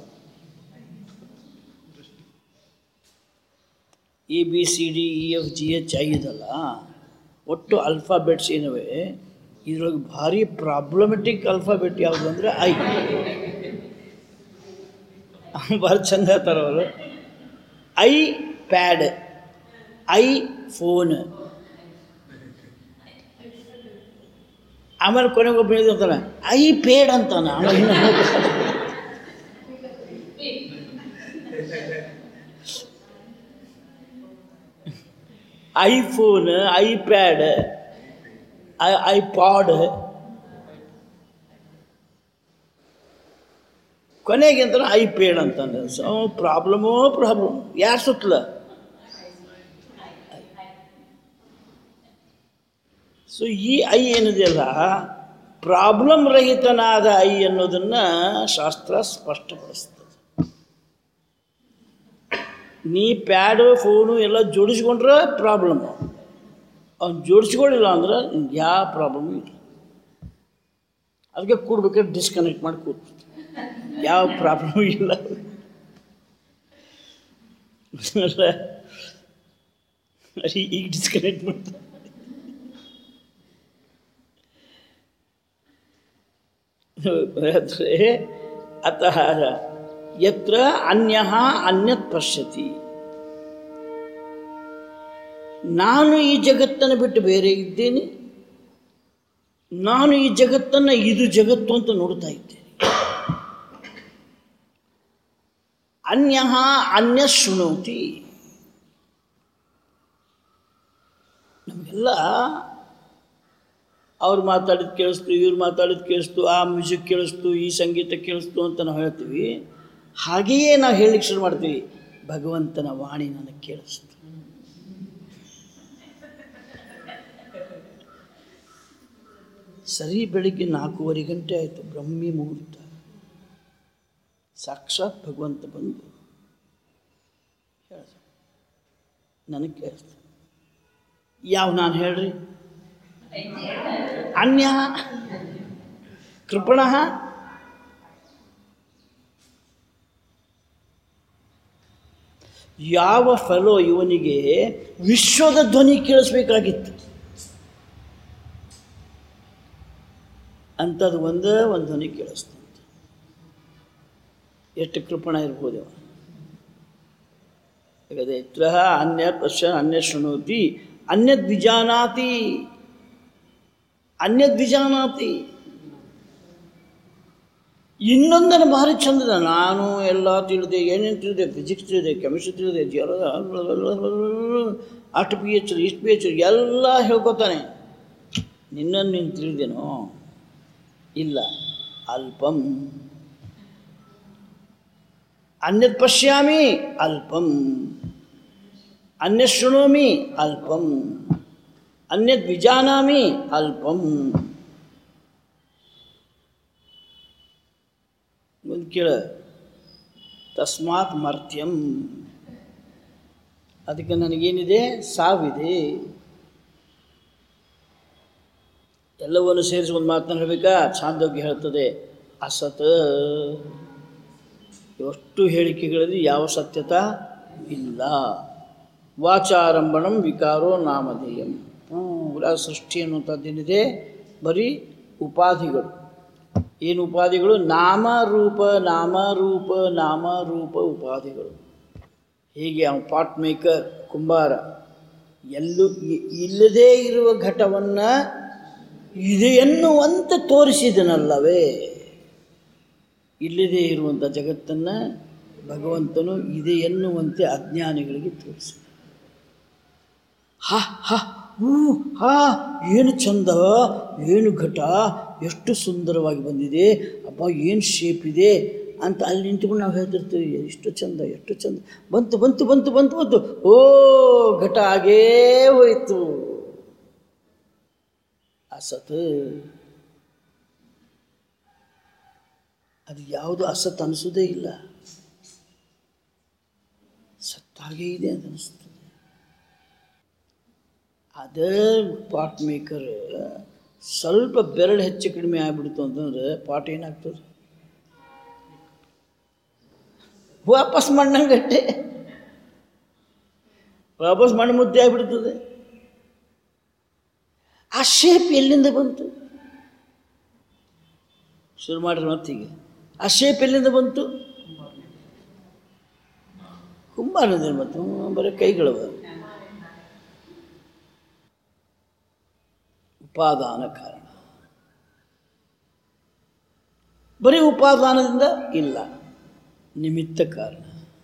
A B C D E F G H I ಇದಲ್ಲ ಒಟ್ಟು ಅಲ್ಫಾಬೆಟ್ಸ್ ಏನಿವೆ ಇದ್ರೊಳಗೆ ಭಾರಿ ಪ್ರಾಬ್ಲಮೆಟಿಕ್ ಅಲ್ಫಾಬೆಟ್ ಯಾವುದು ಅಂದರೆ ಐ ಭಾರಿ ಚಂದ ಹೇಳ್ತಾರೆ ಅವರು ಐ ಪ್ಯಾಡ್ ಐ ಫೋನ್ ಆಮೇಲೆ ಕೊನೆಗೆ ಒಬ್ಬ ಹೇಳ್ತಾನೆ ಐ ಪೇಡ್ ಅಂತಾನೆ ಆಮೇಲೆ ಇನ್ನು ಐಫೋನ್ ಐಪ್ಯಾಡ್ ಐ ಐಪಾಡ್ ಕೊನೆಗೆ ಅಂತ ಐಪೇಡ್ ಅಂತಾನೆ ಸೊ ಪ್ರಾಬ್ಲಮೋ ಪ್ರಾಬ್ಲಮ್ ಯಾರು ಸುತ್ತಲ ಸೊ ಈ ಐ ಏನಿದೆಯಲ್ಲ ಪ್ರಾಬ್ಲಮ್ ರಹಿತನಾದ ಐ ಅನ್ನೋದನ್ನು ಶಾಸ್ತ್ರ ಸ್ಪಷ್ಟಪಡಿಸ್ತದೆ ನೀ ಪ್ಯಾಡು ಫೋನು ಎಲ್ಲ ಜೋಡಿಸ್ಕೊಂಡ್ರೆ ಪ್ರಾಬ್ಲಮ್ಮು ಅವ್ನು ಜೋಡಿಸ್ಕೊಳ್ಳಿಲ್ಲ ಅಂದ್ರೆ ನಿಂಗೆ ಯಾವ ಪ್ರಾಬ್ಲಮ್ ಇಲ್ಲ ಅದಕ್ಕೆ ಕೂಡ್ಬೇಕಾದ್ರೆ ಡಿಸ್ಕನೆಕ್ಟ್ ಮಾಡಿ ಕೂತು ಯಾವ ಪ್ರಾಬ್ಲಮ್ ಇಲ್ಲ ಅಲ್ಲ ಅರೆ ಈಗ ಡಿಸ್ಕನೆಕ್ಟ್ ಮಾಡ್ತಾರೆ ಅಂದರೆ ಅತಃ ಯತ್ರ ಅನ್ಯ ಅನ್ಯತ್ ಪಶ್ಯತಿ ನಾನು ಈ ಜಗತ್ತನ್ನು ಬಿಟ್ಟು ಬೇರೆ ಇದ್ದೇನೆ ನಾನು ಈ ಜಗತ್ತನ್ನು ಇದು ಜಗತ್ತು ಅಂತ ನೋಡ್ತಾ ಇದ್ದೇನೆ ಅನ್ಯ ಅನ್ಯ ಶೃಣೋತಿ ನಮಗೆಲ್ಲ ಅವ್ರು ಮಾತಾಡಿದ ಕೇಳಿಸ್ತು ಇವ್ರು ಮಾತಾಡಿದ ಕೇಳಿಸ್ತು ಆ ಮ್ಯೂಸಿಕ್ ಕೇಳಿಸ್ತು ಈ ಸಂಗೀತ ಕೇಳಿಸ್ತು ಅಂತ ನಾವು ಹೇಳ್ತೀವಿ ಹಾಗೆಯೇ ನಾವು ಹೇಳಲಿಕ್ಕೆ ಶುರು ಮಾಡ್ತೀವಿ ಭಗವಂತನ ವಾಣಿ ನನಗೆ ಕೇಳಿಸ್ತು ಸರಿ ಬೆಳಿಗ್ಗೆ ನಾಲ್ಕೂವರೆ ಗಂಟೆ ಆಯಿತು ಬ್ರಹ್ಮಿ ಮುಹೂರ್ತ ಸಾಕ್ಷಾತ್ ಭಗವಂತ ಬಂದು ಹೇಳ್ದ ನನಗೆ ಕೇಳಿಸ್ತು ಯಾವ ನಾನು ಹೇಳ್ರಿ ಅನ್ಯ ಕೃಪಣ ಯಾವ ಫಲೋ ಇವನಿಗೆ ವಿಶ್ವದ ಧ್ವನಿ ಕೇಳಿಸ್ಬೇಕಾಗಿತ್ತು ಅಂಥದ್ದು ಒಂದೇ ಒಂದು ಧ್ವನಿ ಕೇಳಿಸ್ತಂತೆ ಎಷ್ಟು ಕೃಪಣ ಇರ್ಬೋದು ಅವ ಹಾಗಾದ್ರೆ ಯತ್ರ ಅನ್ಯ ಪಶ್ಯ ಅನ್ಯ ಶೃಣೋತಿ ಅನ್ಯದ್ ವಿಜಾನಾತಿ ಅನ್ಯದ್ ವಿಜಾನಾತಿ ಇನ್ನೊಂದನ್ನು ಭಾರಿ ಚಂದದ ನಾನು ಎಲ್ಲ ತಿಳಿದೆ ಏನೇನು ತಿಳಿದೆ ಫಿಸಿಕ್ಸ್ ತಿಳಿದೆ ಕೆಮಿಸ್ಟ್ರಿ ತಿಳಿದೆ ಜಿಯೋ ಅಷ್ಟು ಪಿ ಎಚ್ ಇಷ್ಟು ಪಿ ಎಚ್ ಎಲ್ಲ ಹೇಳ್ಕೊತಾನೆ ನಿನ್ನನ್ನು ನೀನು ತಿಳಿದೇನೋ ಇಲ್ಲ ಅಲ್ಪಂ ಅನ್ಯತ್ ಪಶ್ಯಾಮಿ ಅಲ್ಪಂ ಅನ್ಯತ್ ಶೃಣೋಮಿ ಅಲ್ಪಂ ಅನ್ಯತ್ ವಿಜಾನಾಮಿ ಅಲ್ಪಂ ಮುಂದೆ ಕೇಳ ತಸ್ಮಾತ್ ಮರ್ತ್ಯಂ ಅದಕ್ಕೆ ನನಗೇನಿದೆ ಸಾವಿದೆ ಎಲ್ಲವನ್ನು ಸೇರಿಸಿ ಒಂದು ಮಾತನ್ನು ಹೇಳಬೇಕಾ ಛಾಂದೋಗ್ಯ ಹೇಳ್ತದೆ ಅಸತ್ ಎಷ್ಟು ಹೇಳಿಕೆಗಳಲ್ಲಿ ಯಾವ ಸತ್ಯತಾ ಇಲ್ಲ ವಾಚಾರಂಭಣಂ ವಿಕಾರೋ ನಾಮಧೇಯಂ ಪೂರ ಸೃಷ್ಟಿ ಅನ್ನುವಂಥದ್ದೇನಿದೆ ಬರೀ ಉಪಾಧಿಗಳು ಏನು ಉಪಾಧಿಗಳು ನಾಮರೂಪ ನಾಮರೂಪ ನಾಮರೂಪ ಉಪಾಧಿಗಳು ಹೀಗೆ ಅವನು ಪಾಟ್ ಮೇಕರ್ ಕುಂಬಾರ ಎಲ್ಲೂ ಇ- ಇಲ್ಲದೇ ಇರುವ ಘಟವನ್ನು ಇದೆ ಎನ್ನುವಂತೆ ತೋರಿಸಿದನಲ್ಲವೇ ಇಲ್ಲದೇ ಇರುವಂಥ ಜಗತ್ತನ್ನು ಭಗವಂತನು ಇದೆ ಎನ್ನುವಂತೆ ಅಜ್ಞಾನಿಗಳಿಗೆ ತೋರಿಸಿದ ಹ ಹ ಹೂ ಹಾ ಏನು ಚಂದ ಏನು ಘಟ ಎಷ್ಟು ಸುಂದರವಾಗಿ ಬಂದಿದೆ ಅಪ್ಪ ಏನು ಶೇಪ್ ಇದೆ ಅಂತ ಅಲ್ಲಿ ನಿಂತ್ಕೊಂಡು ನಾವು ಹೇಳ್ತಿರ್ತೀವಿ ಎಷ್ಟು ಚಂದ ಎಷ್ಟು ಚಂದ ಬಂತು ಬಂತು ಬಂತು ಬಂತು ಬಂತು ಓ ಘಟ ಆಗೇ ಹೋಯಿತು ಅಸತ್ ಅದು ಯಾವುದು ಅಸತ್ ಅನಿಸೋದೇ ಇಲ್ಲ ಸತ್ತಾಗೇ ಇದೆ ಅಂತ ಅನಿಸ್ತದೆ ಅದೇ ಪಾಟ್ ಮೇಕರ್ ಸ್ವಲ್ಪ ಬೆರಳು ಹೆಚ್ಚು ಕಡಿಮೆ ಆಗ್ಬಿಡ್ತು ಅಂತಂದ್ರೆ ಪಾಟ್ ಏನಾಗ್ತದೆ ವಾಪಸ್ ಮಣ್ಣಂಗಟ್ಟೆ ವಾಪಸ್ ಮಣ್ಣು ಮುದ್ದೆ ಆಗಿಬಿಡ್ತದೆ ಆ ಶೇಪ್ ಎಲ್ಲಿಂದ ಬಂತು ಶುರು ಮಾಡ್ರಿ ಮತ್ತೀಗ ಆ ಶೇಪ್ ಎಲ್ಲಿಂದ ಬಂತು ಕುಂಬಾರದಿಂದ ಮತ್ತು ಬರೀ ಕೈಗಳವ ಉಪಾದಾನ ಕಾರಣ ಬರೀ ಉಪಾದಾನದಿಂದ ಇಲ್ಲ ನಿಮಿತ್ತ ಕಾರಣ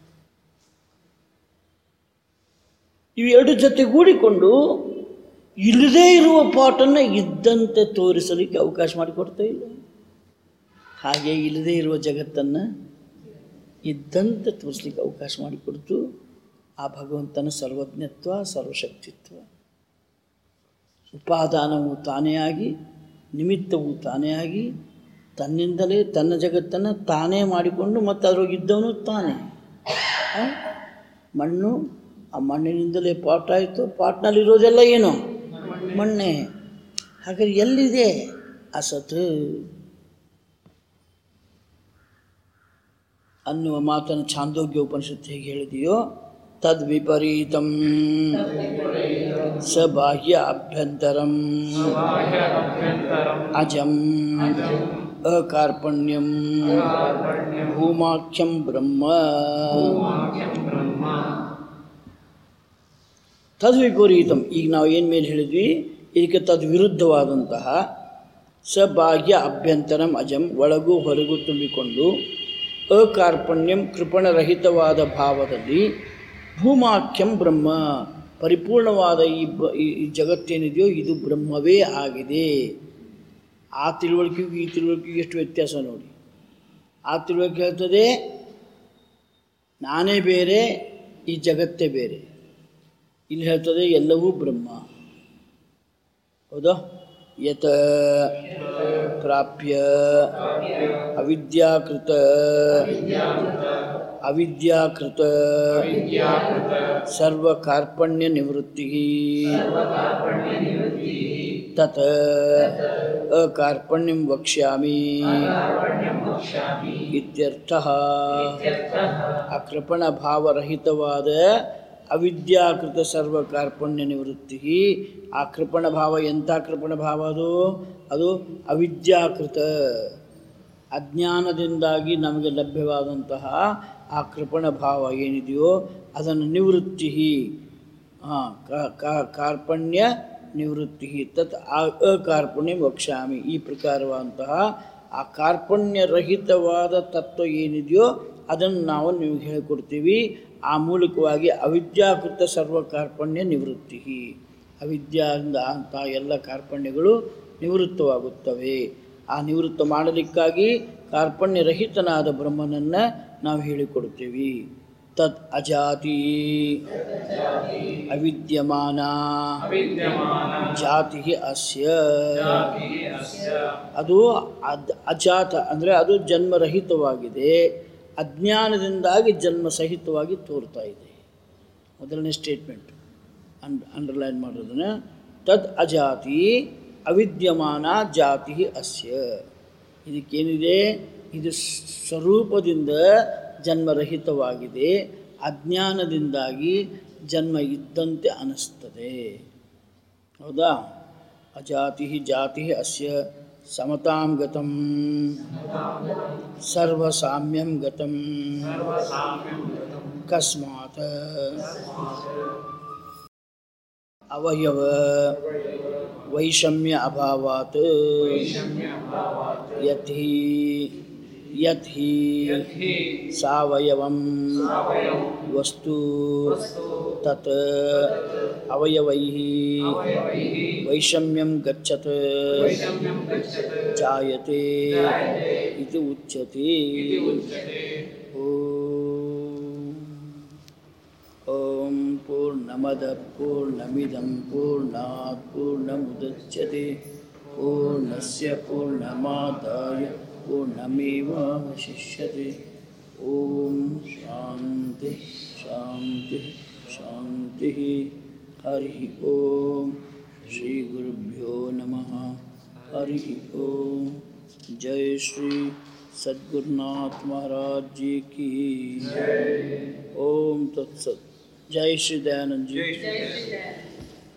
ಇವೆರಡು ಜೊತೆಗೂಡಿಕೊಂಡು ಇಲ್ಲದೇ ಇರುವ ಪಾಟನ್ನು ಇದ್ದಂತೆ ತೋರಿಸಲಿಕ್ಕೆ ಅವಕಾಶ ಮಾಡಿಕೊಡ್ತಾ ಇಲ್ಲ ಹಾಗೆ ಇಲ್ಲದೇ ಇರುವ ಜಗತ್ತನ್ನು ಇದ್ದಂತೆ ತೋರಿಸ್ಲಿಕ್ಕೆ ಅವಕಾಶ ಮಾಡಿಕೊಡ್ತು ಆ ಭಗವಂತನ ಸರ್ವಜ್ಞತ್ವ ಸರ್ವಶಕ್ತಿತ್ವ ಉಪಾದಾನವು ತಾನೇ ಆಗಿ ನಿಮಿತ್ತವು ತಾನೇ ಆಗಿ ತನ್ನಿಂದಲೇ ತನ್ನ ಜಗತ್ತನ್ನು ತಾನೇ ಮಾಡಿಕೊಂಡು ಮತ್ತು ಅದ್ರೊಳಗಿದ್ದವನು ತಾನೇ ಆ? ಮಣ್ಣು ಆ ಮಣ್ಣಿನಿಂದಲೇ ಪಾಟ್ ಆಯಿತು ಪಾಟ್ನಲ್ಲಿರೋದೆಲ್ಲ ಏನು ಮಣ್ಣೆ ಹಾಗಾದ್ರೆ ಎಲ್ಲಿದೆ ಅಸತ್ ಅನ್ನುವ ಮಾತನ್ನು ಛಾಂದೋಗ್ಯ ಉಪನಿಷತ್ತು ಹೇಗೆ ಹೇಳಿದೆಯೋ ತದ್ ವಿಪರೀತಂ ಸ ಬಾಹ್ಯ ಅಭ್ಯಂತರಂ ಅಜಂ ಅಕಾರ್ಪಣ್ಯಂ ಭೂಮಾಖ್ಯಂ ಬ್ರಹ್ಮ ತದ್ವಿಪರೀತಂ ಈಗ ನಾವು ಏನು ಮೇಲೆ ಹೇಳಿದ್ವಿ ಇದಕ್ಕೆ ತದ್ವಿರುದ್ಧವಾದಂತಹ ಸ ಬಾಹ್ಯ ಅಭ್ಯಂತರಂ ಅಜಂ ಒಳಗೂ ಹೊರಗೂ ತುಂಬಿಕೊಂಡು ಅಕಾರ್ಪಣ್ಯಂ ಕೃಪಣರಹಿತವಾದ ಭಾವದಲ್ಲಿ ಭೂಮಾಖ್ಯಂ ಬ್ರಹ್ಮ ಪರಿಪೂರ್ಣವಾದ ಈ ಬ ಈ- ಈ ಜಗತ್ತೇನಿದೆಯೋ ಇದು ಬ್ರಹ್ಮವೇ ಆಗಿದೆ ಆ ತಿಳುವಳಿಕೆಗೂ ಈ ತಿಳುವಳಿಕೆಗೂ ಎಷ್ಟು ವ್ಯತ್ಯಾಸ ನೋಡಿ ಆ ತಿಳುವಳಿಕೆ ಹೇಳ್ತದೆ ನಾನೇ ಬೇರೆ ಈ ಜಗತ್ತೇ ಬೇರೆ ಇಲ್ಲಿ ಹೇಳ್ತದೆ ಎಲ್ಲವೂ ಬ್ರಹ್ಮ ಹೌದಾ ಯತ ಪ್ರಾಪ್ಯ ಅವಿದ್ಯಾಕೃತ ಅವಿದ್ಯಾಕೃತ ಸರ್ವಕಾರ್ಪಣ್ಯ ನಿವೃತ್ತಿ ತತ್ ಅಕಾರ್ಪಣ್ಯಂ ವಕ್ಷ್ಯಾಮಿ ಇತ್ಯರ್ಥಃ ಅಕೃಪಣ ಭಾವರಹಿತವಾದ ಅವಿದ್ಯಾಕೃತ ಸರ್ವ ಕಾರ್ಪಣ್ಯ ನಿವೃತ್ತಿ ಆ ಕೃಪಣ ಭಾವ ಎಂಥ ಕೃಪಣ ಭಾವ ಅದು ಅದು ಅವಿದ್ಯಾಕೃತ ಅಜ್ಞಾನದಿಂದಾಗಿ ನಮಗೆ ಲಭ್ಯವಾದಂತಹ ಆ ಕೃಪಣ ಭಾವ ಏನಿದೆಯೋ ಅದನ್ನು ನಿವೃತ್ತಿ ಹಾಂ ಕಾರ್ಪಣ್ಯ ನಿವೃತ್ತಿ ತತ್ ಆ- ಅಕಾರ್ಪಣ್ಯ ವಕ್ಷ್ಯಾಮಿ ಈ ಪ್ರಕಾರವಾದಂತಹ ಆ ಕಾರ್ಪಣ್ಯರಹಿತವಾದ ತತ್ವ ಏನಿದೆಯೋ ಅದನ್ನು ನಾವು ನಿಮಗೆ ಹೇಳಿಕೊಡ್ತೀವಿ ಆ ಮೂಲಕವಾಗಿ ಅವಿದ್ಯಾಕೃತ ಸರ್ವ ಕಾರ್ಪಣ್ಯ ನಿವೃತ್ತಿ ಅವಿದ್ಯಾದಿಂದ ಅಂತಹ ಎಲ್ಲ ಕಾರ್ಪಣ್ಯಗಳು ನಿವೃತ್ತವಾಗುತ್ತವೆ ಆ ನಿವೃತ್ತ ಮಾಡಲಿಕ್ಕಾಗಿ ಕಾರ್ಪಣ್ಯರಹಿತನಾದ ಬ್ರಹ್ಮನನ್ನು ನಾವು ಹೇಳಿಕೊಡ್ತೀವಿ ತತ್ ಅಜಾತಿ ಅವಿದ್ಯಮಾನ ಜಾತಿ ಅಸ್ಯ ಅದು ಅದ್ ಅಜಾತ ಅಂದರೆ ಅದು ಜನ್ಮರಹಿತವಾಗಿದೆ ಅಜ್ಞಾನದಿಂದಾಗಿ ಜನ್ಮ ಸಹಿತವಾಗಿ ತೋರ್ತಾ ಇದೆ ಮೊದಲನೇ ಸ್ಟೇಟ್ಮೆಂಟ್ ಅಂಡ್ ಅಂಡರ್ಲೈನ್ ಮಾಡೋದನ್ನ ತದ್ ಅಜಾತಿ ಅವಿದ್ಯಮಾನ ಜಾತಿ ಅಸ್ಯ ಇದಕ್ಕೇನಿದೆ ಇದು ಸ್ವರೂಪದಿಂದ ಜನ್ಮರಹಿತವಾಗಿದೆ ಅಜ್ಞಾನದಿಂದಾಗಿ ಜನ್ಮ ಇದ್ದಂತೆ ಅನಿಸ್ತದೆ ಹೌದಾ ಅಜಾತಿ ಜಾತಿ ಅಸ್ಯ ಸಮತಾಂ ಗತಂ ಸರ್ವಸಾಮ್ಯಂ ಗತಂ ಕಸ್ಮಾತ್ ಅವಯವ ವೈಷಮ್ಯ ಅಭಾವಾತ್ ಯಥಿ ಯಥಿ ಸಾವಯವಂ ವಸ್ತು ತತ್ ಅವಯವೈಃ ವೈಷಮ್ಯಂ ಗಚ್ಚತ್ ಜಾಯತೆ ಇತಿ ಉಚ್ಯತೆ ಓಂ ಪೂರ್ಣಮದ ಪೂರ್ಣಮಿದಂ ಪೂರ್ಣಾತ್ ಪೂರ್ಣಮುದಚ್ಯತೆ ಪೂರ್ಣಸ್ಯ ಪೂರ್ಣಮಾದಾಯ पूर्णमेवावशिष्यते ॐ शान्ति शान्ति शान्तिः हरिः ॐ श्रीगुरुभ्यो नमः हरिः ॐ जय श्री सद्गुरुनाथ महाराज जी की ओम तत्सत जय श्री दयानंद जी ಜೈ ಶ್ರೀ